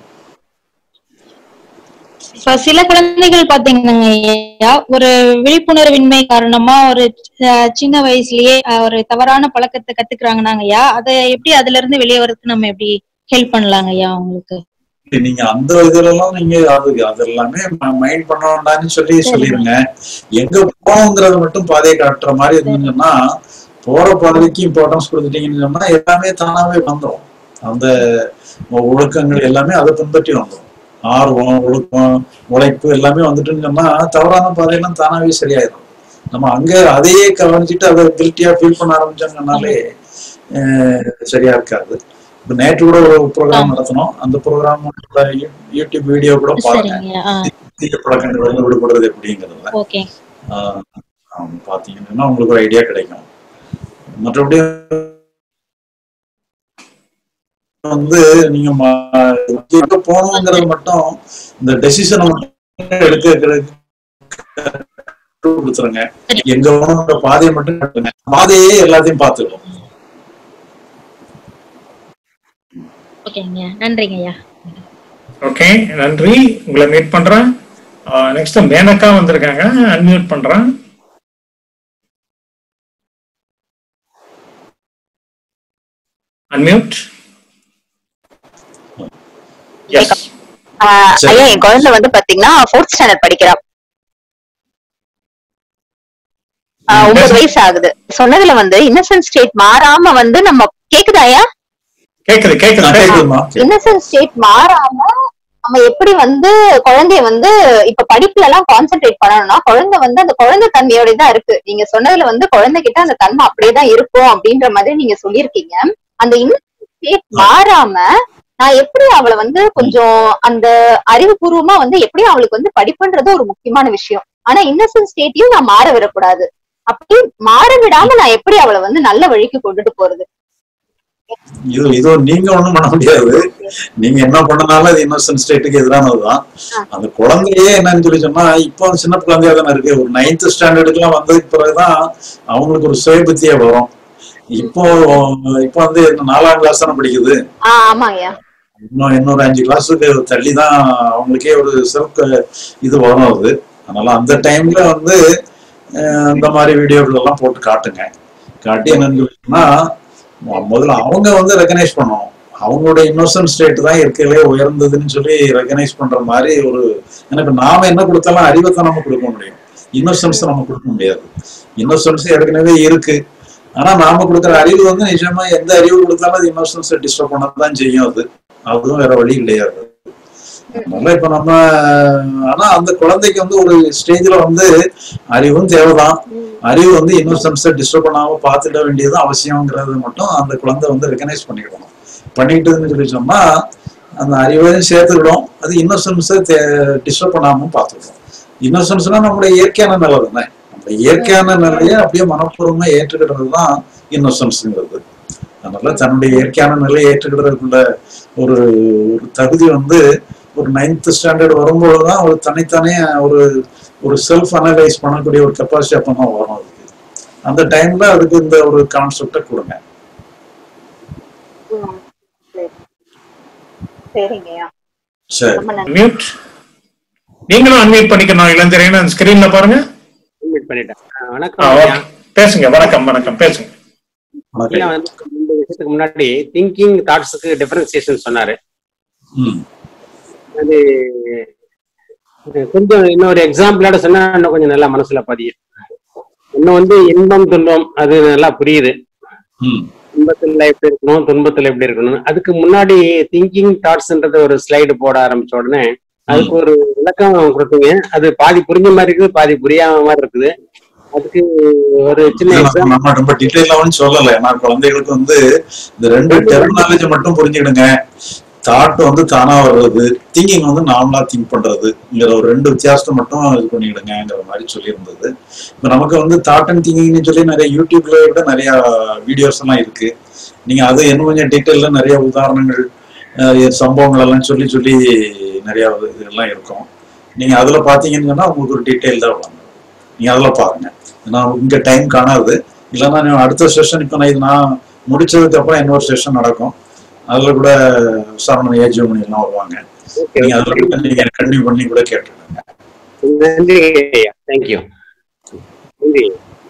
இப்ப சில குழந்தைகள் பாத்தீங்கன்னா ஐயா ஒரு விழிப்புணர்வின்மை காரணமா ஒரு அஹ், சின்ன வயசுலயே அஹ், ஒரு தவறான பழக்கத்தை கத்துக்கிறாங்கன்னாங்க ஐயா அதை எப்படி அதுல இருந்து வெளியே வரதுக்கு நம்ம எப்படி ஹெல்ப் பண்ணலாங்க ஐயா அவங்களுக்கு நீங்க அந்த இதுல எல்லாம் நீங்க அது அது எல்லாமே மைண்ட் பண்ண வேண்டாம்னு சொல்லி சொல்லிருங்க எங்க போகணுங்கிறத மட்டும் பாதையை காட்டுற மாதிரி இருந்துச்சுன்னா போற பாதைக்கு இம்பார்ட்டன்ஸ் கொடுத்துட்டீங்கன்னு சொன்னா எல்லாமே தானாவே வந்துடும் அந்த ஒழுக்கங்கள் எல்லாமே அதை பின்பற்றி வந்துடும் ஆர்வம் ஒழுக்கம் உழைப்பு எல்லாமே வந்துட்டுன்னு சொன்னா தவறான பாதையெல்லாம் தானாவே சரியாயிடும் நம்ம அங்க அதையே கவனிச்சுட்டு அதை கில்ட்டியா ஃபீல் பண்ண ஆரம்பிச்சாங்கனாலே அஹ், சரியா இருக்காது இப்ப நேற்று கூட ஒரு ப்ரோக்ராம் நடத்தினோம் அந்த ப்ரோக்ராம் யூடியூப் வீடியோ கூட பாருங்க சரிங்க ஆ தீய பழக்கங்கள் வந்து விடுபடுறது எப்படிங்கிறதுல ஓகே ஆஹ் ஆம், பாத்தீங்கன்னா உங்களுக்கு ஒரு ஐடியா கிடைக்கும் மற்றபடி வந்து நீங்க ம- எங்க போகணுங்கிறது மட்டும் இந்த டெசிஷனை எடுக்கிறதுக்கு கொடுத்துருங்க எங்க போகணுங்கிற பாதையை மட்டும் காட்டுங்க பாதையே எல்லாத்தையும் பார்த்துக்கணும் ஓகேங்க நன்றிங்க ஐயா ஓகே நன்றி உங்களை மீட் பண்றேன் நெக்ஸ்ட் மேனக்கா வந்திருக்காங்க அன்மியூட் பண்றேன் அன்மியூட் எஸ் ஆஹ் சரி. ஐயா என் குழந்தை வந்து பாத்தீங்கன்னா ஃபோர்த் ஸ்டாண்டர்ட் படிக்கிறா ஆஹ் ம், ஒன்பது பேசு. வயசு ஆகுது சொன்னதுல வந்து இன்னசென்ட் ஸ்டேட் மாறாம வந்து நம்ம கேக்குதா ஐயா கேக்குது கேக்குது நான் பேசுங்க. கேக்குதுமா இன்னசென்ட் ஸ்டேட் மாறாம நம்ம எப்படி வந்து குழந்தைய வந்து இப்ப படிப்புல எல்லாம் கான்சென்ட்ரேட் பண்ணணும்னா குழந்தை வந்து அந்த குழந்தை தன்மையோட தான் இருக்கு நீங்க சொன்னதுல வந்து குழந்தைகிட்ட அந்த தன்மை அப்படியே தான் இருக்கும் அப்படின்ற மாதிரி நீங்க சொல்லியிருக்கீங்க அந்த இன்னும் மாறாம நான் எப்படி அவளை வந்து கொஞ்சம் அந்த அறிவுபூர்வமா வந்து எப்படி அவளுக்கு வந்து படிப்புன்றது ஒரு முக்கியமான விஷயம் ஆனா இன்னசென்ட் ஸ்டேட்டையும் நான் மாற விடக்கூடாது அப்படி மாற விடாம நான் எப்படி அவளை வந்து நல்ல வழிக்கு கொண்டுட்டு போறது இது இது நீங்க ஒண்ணும் பண்ண முடியாது நீங்க என்ன பண்ணனாலும் அது இன்னோசன்ட் ஸ்டேட்டுக்கு எதிரானதுதான் அந்த குழந்தையே என்னன்னு சொல்லி சொன்னா இப்போ சின்ன குழந்தையா தானே இருக்கு ஒரு நைன்த் ஸ்டாண்டர்டுக்கு எல்லாம் வந்ததுக்கு பிறகுதான் அவங்களுக்கு ஒரு சுய புத்தியே வரும் இப்போ இப்போ வந்து என்ன நாலாம் கிளாஸ் தானே படிக்குது ஆஹ் ஆமாங்கய்யா இன்னும் இன்னொரு அஞ்சு கிளாஸுக்கு தள்ளி தான் அவங்களுக்கே ஒரு செல்ஃப் இது வரும் அது அதனால அந்த டைம்ல வந்து அஹ், இந்த மாதிரி வீடியோக்கள் எல்லாம் போட்டு காட்டுங்க காட்டி என்னன்னு சொல்லிட்டுனா முதல்ல அவங்க வந்து ரெக்கனைஸ் பண்ணணும் அவங்களோட இன்னோசன்ட் ஸ்டேட் தான் இருக்கிறதுலே உயர்ந்ததுன்னு சொல்லி ரெக்கனைஸ் பண்ற மாதிரி ஒரு எனக்கு நாம என்ன கொடுத்தாலும் அறிவை தான் நம்ம கொடுக்க முடியும் இன்னோசன்ஸ் நம்ம கொடுக்க முடியாது இன்னோசன்ஸ் ஏற்கனவே இருக்கு ஆனா நாம கொடுக்குற அறிவு வந்து நிஜமா எந்த அறிவு கொடுத்தாலும் அது இன்னோசன்ஸை டிஸ்டர்ப் பண்ணதான் செய்யும் அது அதுவும் வேற வழி கிடையாது அதனால இப்ப நம்ம ஆனா அந்த குழந்தைக்கு வந்து ஒரு ஸ்டேஜ்ல வந்து அறிவும் தேவைதான் அறிவு வந்து இன்னோசன்ஸை டிஸ்டர்ப் பண்ணாம பார்த்துட வேண்டியது அவசியங்கிறது மட்டும் அந்த குழந்தை வந்து ரெக்கனைஸ் பண்ணிக்கிடணும் பண்ணிக்கிட்டதுன்னு சொல்லி சொன்னா அந்த அறிவையும் சேர்த்துக்கிடும் அது இன்னோசன்ஸை டிஸ்டர்ப் பண்ணாம பார்த்துக்கிடும் இன்னோசன்ஸ்னா நம்மளுடைய இயற்கையான நிலை தானே நம்ம இயற்கையான நிலையை அப்படியே மனப்பூர்வமா ஏற்றுக்கிடுறது தான் இன்னோசன்ஸ்ங்கிறது அதனால தன்னுடைய இயற்கையான நிலையை ஏற்றுக்கிடுறதுக்குள்ள ஒரு ஒரு தகுதி வந்து ஒரு நைன்த் ஸ்டாண்டர்ட் வரும்போதுதான் ஒரு தனித்தானே ஒரு ஒரு செல்ஃப் அனலைஸ் பண்ணக்கூடிய ஒரு கெப்பாசிட்டி அப்பதான் வரும் அதுக்கு அந்த டைம்ல அதுக்கு இந்த ஒரு கான்செப்டை கொடுங்க சரிங்கய்யா சரி ரொம்ப நன்றி மியூட் நீங்களும் அன்மியூட் பண்ணிக்கணும் இளந்திரைன்னு ஸ்கிரீன்ல பாருங்க அட்மிட் பண்ணிட்டேன் ஆ, ஆ, வணக்கம் ஓகே. ஐயா. பேசுங்க வணக்கம் வணக்கம் பேசுங்க ஐயா வணக்கம் வந்து ரெண்டு விஷயத்துக்கு முன்னாடி திங்கிங் தாட்ஸுக்கு டிஃபரன்சியேஷன் சொன்னாரு ம் அது இது கொஞ்சம் இன்னொரு எக்ஸாம்பிளோட சொன்னா இன்னும் கொஞ்சம் நல்லா மனசுல பதியும் இன்னும் வந்து இன்பம் துன்பம் அது நல்லா புரியுது ம் இன்பத்துல எப்படி இருக்கணும் துன்பத்துல எப்படி இருக்கணும் அதுக்கு முன்னாடி திங்கிங் தாட்ஸ்ன்றது ஒரு ஸ்லைடு போட ஆரம்பிச்ச உடனே அதுக்கு ஒரு விளக்கம் கொடுத்தீங்க அது பாதி புரிஞ்ச மாதிரி இருக்குது பாதி புரியாம மாதிரி இருக்குது அதுக்கு ஒரு சின்ன இல்ல, எக்ஸாம்பிள் நம்ம ரொம்ப டீட்டெயிலாவும் சொல்லல ஏன்னா குழந்தைகளுக்கு வந்து இந்த ரெண்டு டெர்மினாலஜி மட்டும் புரிஞ்சுக்கிடுங்க தாட் வந்து தானா வர்றது திங்கிங் வந்து நார்மலா திங்க் பண்றதுங்கிற ஒரு ரெண்டு வித்தியாசத்தை மட்டும் இது பண்ணிக்கிடுங்கிற மாதிரி சொல்லியிருந்தது இப்போ நமக்கு வந்து தாட் அண்ட் திங்கிங்னு சொல்லி நிறைய யூடியூப்ல விட நிறைய வீடியோஸ் எல்லாம் இருக்கு நீங்க அது இன்னும் கொஞ்சம் டீட்டெயில நிறைய உதாரணங்கள் அஹ், சம்பவங்கள் எல்லாம் சொல்லி சொல்லி நிறைய இதெல்லாம் இருக்கும் நீங்க அதுல பாத்தீங்கன்னு சொன்னா உங்களுக்கு ஒரு டீட்டெயில் தான் வரும் நீங்க அதுல பாருங்க நான் இங்க டைம் காணாது இல்லைன்னா நான் அடுத்த செஷன் இப்போ நான் இது நான் முடிச்சதுக்கு அப்புறம் இன்னொரு செஷன் நடக்கும் அதுல கூட சரவணன் ஏஜிமணி எல்லாம் வருவாங்க நீங்க அதுல கூட நீங்க கண்டினியூ பண்ணி கூட கேட்டுருங்க நன்றி ஐயா தேங்க்யூ நன்றி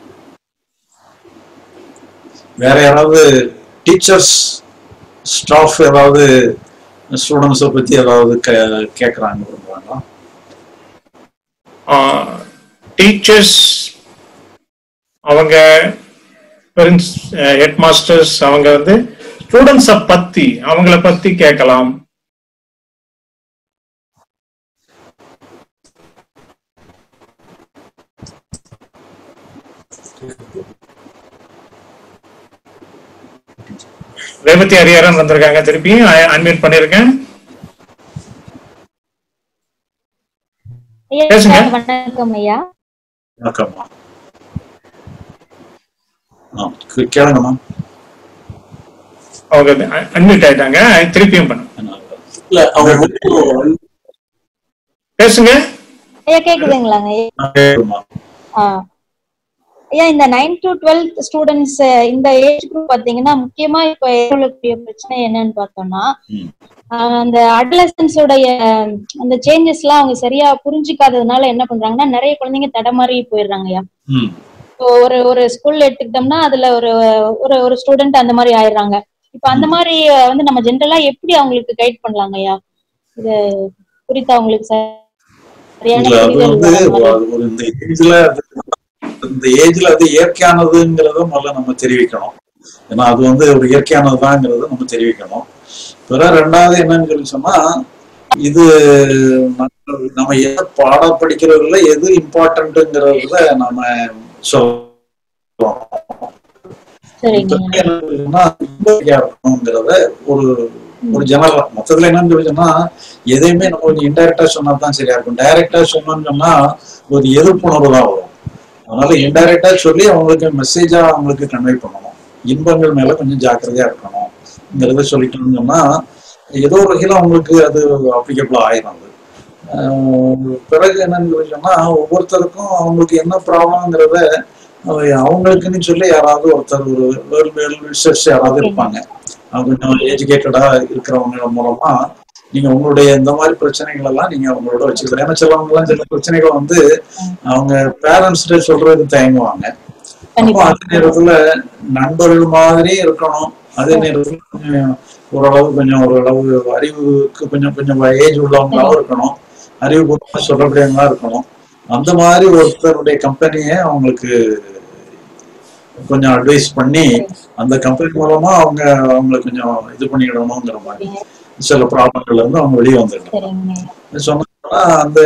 வேற யாராவது டீச்சர்ஸ் ஸ்டாஃப் ஏதாவது ஸ்டூடெண்ட்ஸை பத்தி ஏதாவது கே- கேக்குறாங்க விரும்புறாங்களா டீச்சர்ஸ் அவங்க ஹெட் மாஸ்டர்ஸ் அவங்க வந்து ஸ்டூடெண்ட்ஸை பத்தி அவங்கள பத்தி கேட்கலாம் ரேவதி ஹரிஹரன் வந்திருக்காங்க திருப்பி அன்மியூட் பண்ணிருக்கேன் ஐயா பேசுங்க. வணக்கம் ஐயா வணக்கம்மா ஆ கே- கேளுங்கம்மா அவங்க அன்மியூட் ஆயிட்டாங்க திருப்பியும் பண்ணு இல்ல அவங்க பேசுங்க ஐயா கேக்குதுங்களாங்க ஐயா நான் கேளுங்கம்மா ஆ. ஐயா இந்த நைன் டு டுவெல்த் ஸ்டூடெண்ட்ஸ் இந்த ஏஜ் குரூப் பாத்தீங்கன்னா முக்கியமா இப்ப எதிர்கொள்ளக்கூடிய பிரச்சனை என்னன்னு பார்த்தோம்னா ம். ஆஹ் அந்த adolescence உடைய அந்த சேஞ்சஸ் எல்லாம் அவங்க சரியா புரிஞ்சுக்காததுனால என்ன பண்றாங்கன்னா நிறைய குழந்தைங்க தடமாறி போயிடுறாங்க ஐயா ம் இப்போ ஒரு ஒரு ஸ்கூல்ல எடுத்துக்கிட்டோம்னா அதுல ஒரு ஒரு ஒரு ஸ்டூடெண்ட் அந்த மாதிரி ஆயிடுறாங்க இப்ப அந்த மாதிரி வந்து நம்ம ஜென்ரலா எப்படி அவங்களுக்கு கைட் பண்ணலாங்க ஐயா இது குறித்து அவங்களுக்கு சரியான இல்ல அது புரிதல் வந்து வர மாதிரி. அது ஒரு இந்த ஏஜ்ல இந்த ஏஜ்ல அது இயற்கையானதுங்கிறத முதல்ல நம்ம தெரிவிக்கணும் ஏன்னா அது வந்து ஒரு இயற்கையானதுதாங்கிறத நம்ம தெரிவிக்கணும் பிறகு ரெண்டாவது என்னன்னு சொல்லி சொன்னா இது நம்ம- நம்ம எதை பாடம் படிக்கிறதுல எது இம்பார்ட்டன்ட்ங்கிறதுல நம்ம சொல்றோம் சரிங்க மொத்தத்துல என்ன சொல்றதுன்னா, இயற்கையா இருக்கணுங்கிறத ஒரு ஒரு ஜெனரல் மொத்தத்துல என்னன்னு சொல்லி சொன்னா எதையுமே நம்ம கொஞ்சம் இன்டைரக்டா சொன்னா தான் சரியா இருக்கும் டைரக்டா சொன்னோம்னு சொன்னா ஒரு எதிர்ப்புணர்வு தான் வரும் அதனால இன்டைரக்டா சொல்லி அவங்களுக்கு மெசேஜா அவங்களுக்கு கன்வே பண்ணணும் இன்பங்கள் மேல கொஞ்சம் ஜாக்கிரதையா இருக்கணும்ங்கிறத சொல்லிட்டோம்னு சொன்னா ஏதோ ஒரு வகையில அவங்களுக்கு அது அப்ளிகபிள் ஆயிரும் அது ஆஹ் பிறகு என்னன்னு சொல்லி சொன்னா ஒவ்வொருத்தருக்கும் அவங்களுக்கு என்ன ப்ராப்ளம்ங்கிறத அவங்களுக்குன்னு சொல்லி யாராவது ஒருத்தர் ஒரு வேல் வேல் ரிசர்ச் யாராவது இருப்பாங்க அவங்க கொஞ்சம் எஜுகேட்டடா இருக்கிறவங்க மூலமா நீங்க உங்களுடைய இந்த மாதிரி பிரச்சனைகள் எல்லாம் நீங்க அவங்களோட வச்சுக்கலாம் ஏன்னா சிலவங்க எல்லாம் சில பிரச்சனைகள் வந்து அவங்க பேரண்ட்ஸ்கிட்ட சொல்றது தயங்குவாங்க அப்போ கண்டிப்பா அதே நேரத்துல நண்பர்கள் மாதிரி இருக்கணும் அதே நேரத்துல கொஞ்சம் ஓரளவு கொஞ்சம் ஓரளவு அறிவுக்கு கொஞ்சம் கொஞ்சம் ஏஜ் உள்ளவங்களாவும் இருக்கணும் அறிவுபூர்வமா சொல்லக்கூடியவங்களா இருக்கணும் அந்த மாதிரி ஒருத்தருடைய கம்பெனியை அவங்களுக்கு கொஞ்சம் அட்வைஸ் பண்ணி அந்த கம்பெனி மூலமா அவங்க அவங்களை கொஞ்சம் இது பண்ணிக்கிடணுங்கிற மாதிரி சில ப்ராப்ளங்கள்ல இருந்து அவங்க வெளியே வந்துடணும் சரிங்க சொன்னா அந்த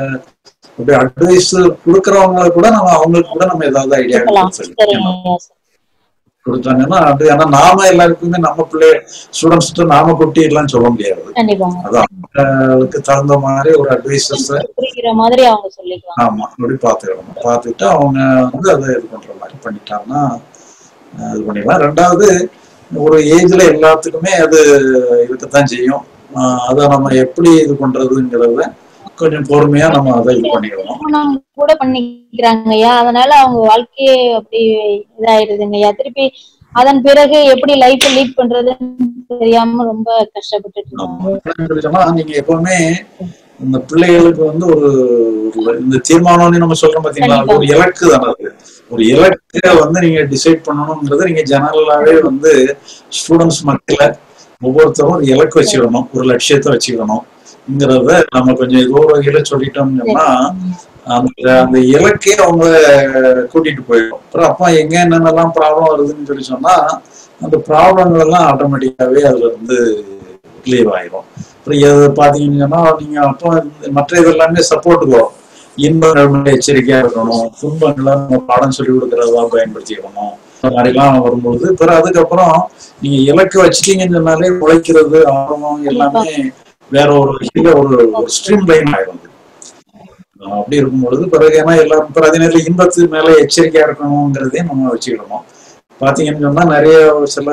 அப்படி அட்வைஸ் கொடுக்கறவங்களை கூட நம்ம அவங்களுக்கு கூட நம்ம ஏதாவது ஐடியா கேட்கலாம் சரிங்க கொடுத்தாங்கன்னா அது ஏன்னா நாம எல்லாருக்குமே நம்ம பிள்ளை ஸ்டூடெண்ட்ஸ்கிட்ட நாம கொட்டி எல்லாம் சொல்ல முடியாது கண்டிப்பாங்க அது அவங்களுக்கு தகுந்த மாதிரி ஒரு அட்வைசஸ் புரிகிற மாதிரி அவங்க சொல்லிக்கலாம் ஆமா அப்படி பார்த்துக்கணும் பார்த்துட்டு அவங்க வந்து அதை இது பண்ற மாதிரி பண்ணிட்டாங்கன்னா அஹ் இது பண்ணிடலாம் ரெண்டாவது ஒரு ஏஜ்ல எல்லாத்துக்குமே அது இருக்கத்தான் செய்யும் அஹ் அதை நம்ம எப்படி இது பண்றதுங்கிறத கொஞ்சம் பொறுமையா நம்ம அதை இது பண்ணிக்கணும் திருமணம் கூட பண்ணிக்கிறாங்கய்யா அதனால அவங்க வாழ்க்கையே அப்படி இதாயிடுதுங்கய்யா திருப்பி அதன் பிறகு எப்படி லைஃப் லீட் பண்றதுன்னு தெரியாம ரொம்ப கஷ்டப்பட்டுட்டு இருக்காங்க என்னன்னு சொல்லி சொன்னா நீங்க எப்பவுமே இந்த பிள்ளைகளுக்கு வந்து ஒரு ஒரு- இந்த தீர்மானம்னு நம்ம சொல்றோம் பாத்தீங்களா அது ஒரு இலக்கு தானே அது ஒரு இலக்கை வந்து நீங்க டிசைட் பண்ணணும்ன்றது நீங்க ஜெனரலாவே வந்து ஸ்டூடெண்ட்ஸ் மத்தியில ஒவ்வொருத்தரும் ஒரு இலக்கு வச்சுக்கணும் ஒரு லட்சியத்தை வச்சுக்கணும்ங்கிறத நம்ம கொஞ்சம் ஏதோ ஒரு வகையில சொல்லிட்டோம்னா அந்த அந்த இலக்கே அவங்க கூட்டிட்டு போயிடும் அப்புறம் அப்பா எங்க என்னென்னலாம் ப்ராப்ளம் வருதுன்னு சொல்லி சொன்னா அந்த ப்ராப்ளங்கள் எல்லாம் ஆட்டோமேட்டிக்காவே அதுல இருந்து கிளியர் ஆயிரும் அப்புறம் எது பாத்தீங்கன்னா நீங்க அப்போ மற்ற இது எல்லாமே சப்போர்ட் வரும் இன்பங்கள் மேல எச்சரிக்கையா இருக்கணும் துன்பங்களை நம்ம பாடம் சொல்லி கொடுக்கறதா பயன்படுத்திக்கணும் இந்த மாதிரிலாம் வரும்பொழுது பிறகு அதுக்கப்புறம் நீங்க இலக்கு வச்சிட்டீங்கன்னு சொன்னாலே உழைக்கிறது ஆர்வம் எல்லாமே வேற ஒரு வகையில ஒரு ஒரு ஸ்ட்ரீம் லைன் ஆயிரும் அது. அஹ் அப்படி இருக்கும் பொழுது பிறகு ஏன்னா எல்லாம் பிறகு அதே நேரத்தில் இன்பத்து மேல எச்சரிக்கையா இருக்கணுங்கிறதையும் நம்ம வச்சுக்கிடணும் பாத்தீங்கன்னு சொன்னா நிறைய சில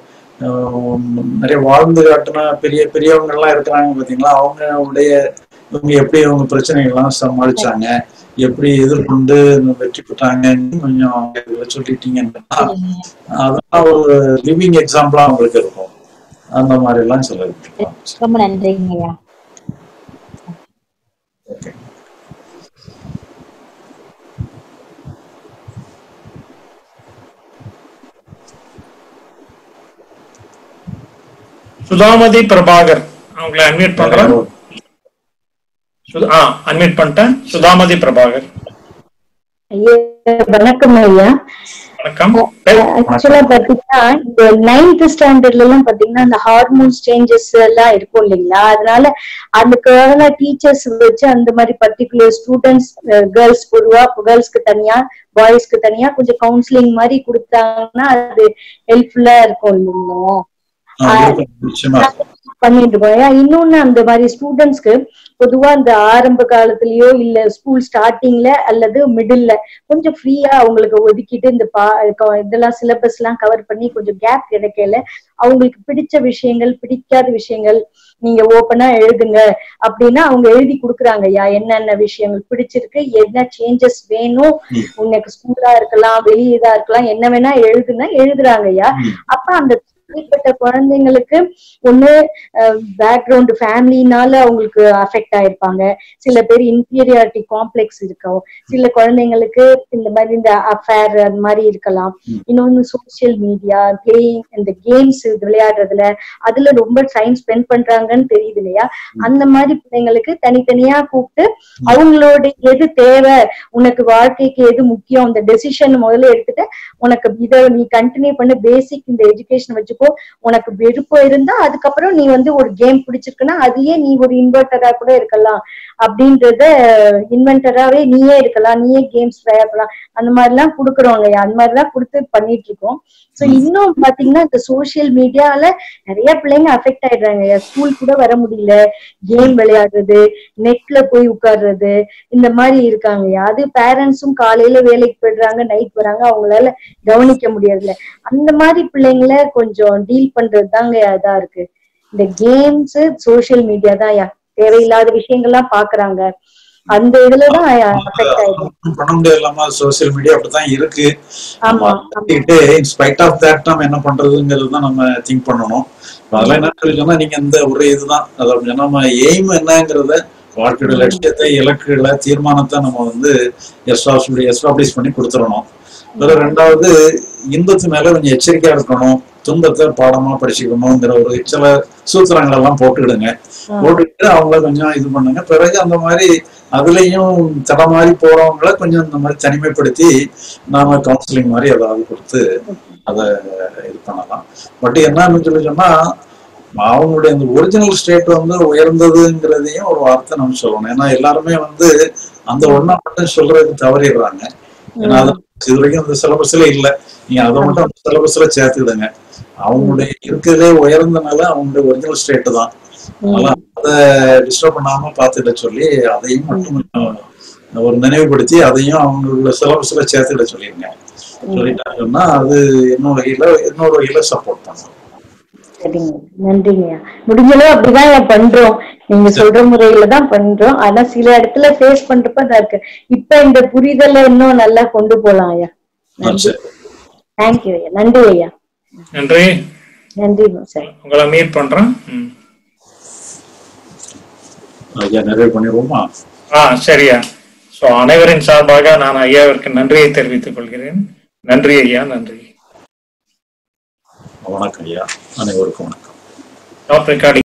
அஹ், நிறைய வாழ்ந்து காட்டின பெரிய பெரியவங்க எல்லாம் இருக்கிறாங்க பாத்தீங்களா அவங்களுடைய இவங்க எப்படி அவங்க பிரச்சனைகள்லாம் சமாளிச்சாங்க எப்படி எதிர்கொண்டு வெற்றி பெற்றாங்கன்னு கொஞ்சம் இதுல சொல்லிட்டீங்கன்னா அதெல்லாம் ஒரு லிவிங் எக்ஸாம்பிளா அவங்களுக்கு இருக்கும் அந்த மாதிரி எல்லாம் சில இருக்கலாம் ரொம்ப நன்றிங்கய்யா ஓகே சுதாமதி பிரபாகர் அவங்களை அன்மியூட் பண்றேன் சுதா- ஆ அன்மியூட் பண்ணிட்டேன் சுதாமதி பிரபாகர் ஐயா, வணக்கம் ஐயா வணக்கம் ஆக்சுவலா பாத்தீங்கன்னா இந்த நைன்த் ஸ்டாண்டர்ட்ல எல்லாம் பாத்தீங்கன்னா அந்த ஹார்மோன்ஸ் சேஞ்சஸ் எல்லாம் இருக்கும் இல்லைங்களா அதனால அதுக்கான டீச்சர்ஸ் வச்சு அந்த மாதிரி பர்டிகுலர் ஸ்டூடெண்ட்ஸ் கேர்ள்ஸ் பொதுவா கேர்ள்ஸ்க்கு தனியா பாய்ஸ்க்கு தனியா கொஞ்சம் கவுன்சிலிங் மாதிரி கொடுத்தாங்கன்னா அது ஹெல்ப்ஃபுல்லா இருக்கும் இல்லைங்களா ஆஹ் இருக்கும் நிச்சயமா இருக்கும். பண்ணிட்டு இருக்கோம் ஏன் இன்னொன்னு அந்த மாதிரி ஸ்டூடெண்ட்ஸ்க்கு பொதுவா இந்த ஆரம்ப காலத்திலயோ இல்ல ஸ்கூல் ஸ்டார்டிங்ல அல்லது மிடில்ல கொஞ்சம் ஃப்ரீயா அவங்களுக்கு ஒதுக்கிட்டு இந்த பா க- இதெல்லாம் சிலபஸ் எல்லாம் கவர் பண்ணி கொஞ்சம் கேப் கிடைக்கல அவங்களுக்கு பிடிச்ச விஷயங்கள் பிடிக்காத விஷயங்கள் நீங்க ஓப்பனா எழுதுங்க அப்படின்னா அவங்க எழுதி கொடுக்குறாங்க ஐயா என்னென்ன விஷயங்கள் பிடிச்சிருக்கு என்ன சேஞ்சஸ் வேணும் உனக்கு ஸ்கூலா இருக்கலாம் வெளியே இதா இருக்கலாம் என்ன வேணா எழுதுனா எழுதுறாங்க ஐயா அப்ப அந்த தனிப்பட்ட குழந்தைங்களுக்கு ஒண்ணு பேக்ரவுண்ட் ஃபேமிலினால அவங்களுக்கு அஃபெக்ட் ஆயிருப்பாங்க சில பேர் இன்ஃபீரியாரிட்டி காம்ப்ளெக்ஸ் இருக்கும் சில குழந்தைங்களுக்கு இந்த மாதிரி இந்த அஃபேர் அந்த மாதிரி இருக்கலாம் இன்னொன்னு சோசியல் மீடியா பிளேயிங் இந்த கேம்ஸ் விளையாடுறதுல அதுல ரொம்ப டைம் ஸ்பெண்ட் பண்றாங்கன்னு தெரியுது இல்லையா அந்த மாதிரி பிள்ளைங்களுக்கு தனித்தனியா கூப்பிட்டு அவங்களோட எது தேவை உனக்கு வாழ்க்கைக்கு எது முக்கியம் அந்த டெசிஷன் முதல்ல எடுத்துட்டு உனக்கு இதை நீ கண்டினியூ பண்ண பேசிக் இந்த எஜுகேஷன் வச்சு இருக்கும் உனக்கு விருப்பம் இருந்தா அதுக்கப்புறம் நீ வந்து ஒரு கேம் பிடிச்சிருக்குன்னா அதையே நீ ஒரு இன்வெர்டரா கூட இருக்கலாம் அப்படின்றத இன்வென்டராவே நீயே இருக்கலாம் நீயே கேம்ஸ் பண்ணலாம் அந்த மாதிரி எல்லாம் கொடுக்குறோங்க அந்த மாதிரி எல்லாம் கொடுத்து பண்ணிட்டு இருக்கோம் சோ இன்னும் பாத்தீங்கன்னா இந்த சோசியல் மீடியால நிறைய பிள்ளைங்க அஃபெக்ட் ஆயிடுறாங்க ஸ்கூல் கூட வர முடியல கேம் விளையாடுறது நெட்ல போய் உட்கார்றது இந்த மாதிரி இருக்காங்க அது பேரண்ட்ஸும் காலையில வேலைக்கு போயிடுறாங்க நைட் வராங்க அவங்களால கவனிக்க முடியறதில்ல அந்த மாதிரி பிள்ளைங்கள கொஞ்சம் டீல் பண்றது தாங்க இதா இருக்கு இந்த கேம்ஸ் சோசியல் மீடியா தான் யா- தேவையில்லாத விஷயங்கள்லாம் பாக்குறாங்க அந்த இதுலதான் அஃபெக்ட் ஆயிடும் ஒண்ணும் பண்ண முடியாதுலாமா சோசியல் மீடியா அப்படித்தான் இருக்கு ஆமா இன்ஸ்பைட் ஆஃப் தட் நம்ம என்ன பண்றதுங்கிறது தான் நம்ம திங்க் பண்ணணும் இப்ப அதெல்லாம் என்ன சொல்லி சொன்னா நீங்க இந்த ஒரு இதுதான் அதாவது நம்ம எய்ம் என்னங்கிறத வாழ்க்கையோட லட்சியத்தை இலக்குகளை தீர்மானத்தை நம்ம வந்து எஸ்டாப்ளிஷ் பண்ணி கொடுத்துடணும் வேற ரெண்டாவது இன்பத்து மேல கொஞ்சம் எச்சரிக்கையா இருக்கணும் துன்பத்தை பாடமா படிச்சுக்கணுங்கிற ஒரு சில சூத்திரங்கள் எல்லாம் போட்டுக்கிடுங்க போட்டுக்கிட்டு அவங்கள கொஞ்சம் இது பண்ணுங்க பிறகு அந்த மாதிரி அதுலயும் தட மாதிரி போறவங்கள கொஞ்சம் இந்த மாதிரி தனிமைப்படுத்தி நாம கவுன்சிலிங் மாதிரி ஏதாவது கொடுத்து அதை இது பண்ணலாம் பட் என்னன்னு சொல்லி சொன்னா அவங்களுடைய அந்த ஒரிஜினல் ஸ்டேட் வந்து உயர்ந்ததுங்கிறதையும் ஒரு வார்த்தை நம்ம சொல்லணும் ஏன்னா எல்லாருமே வந்து அந்த ஒண்ணா மட்டும் சொல்றதுக்கு தவறிடுறாங்க ஏன்னா அது இது வரைக்கும் அந்த சிலபஸ்ல இல்ல நீங்க அதை மட்டும் அந்த சிலபஸ்ல சேர்த்துக்கிடுங்க அவங்களுடைய இருக்கிறதே உயர்ந்தனால அவங்களுடைய ஒரிஜினல் ஸ்டேட் தான் அதனால அதை டிஸ்டர்ப் பண்ணாம பார்த்துட சொல்லி அதையும் மட்டும் கொஞ்சம் ஒரு நினைவுபடுத்தி அதையும் அவங்களோட சிலபஸ்ல சேர்த்துக்கிட சொல்லிருங்க சொல்லிட்டாங்கன்னா அது இன்னொரு வகையில இன்னொரு வகையில சப்போர்ட் பண்ணும் சரிங்க நன்றிங்கய்யா முடிஞ்சளவு அப்படிதான் ஐயா பண்றோம் நீங்க சொல்ற முறையில தான் பண்றோம் ஆனா சில இடத்துல ஃபேஸ் பண்றப்ப தான் இருக்கு இப்ப இந்த புரிதலை இன்னும் நல்லா கொண்டு போலாம் ஐயா ஆ, சரி தேங்க்யூ ஐயா நன்றி ஐயா நன்றி நன்றி சார் உங்களை மீட் பண்றேன் ம். ஐயா நிறைவு பண்ணிடுவோமா ஆ சரியா சோ அனைவரின் சார்பாக நான் ஐயாவிற்கு நன்றியை தெரிவித்துக் கொள்கிறேன் நன்றி ஐயா நன்றி வணக்கம் ஐயா அனைவருக்கும் வணக்கம் டாப் ரெக்கார்டிங்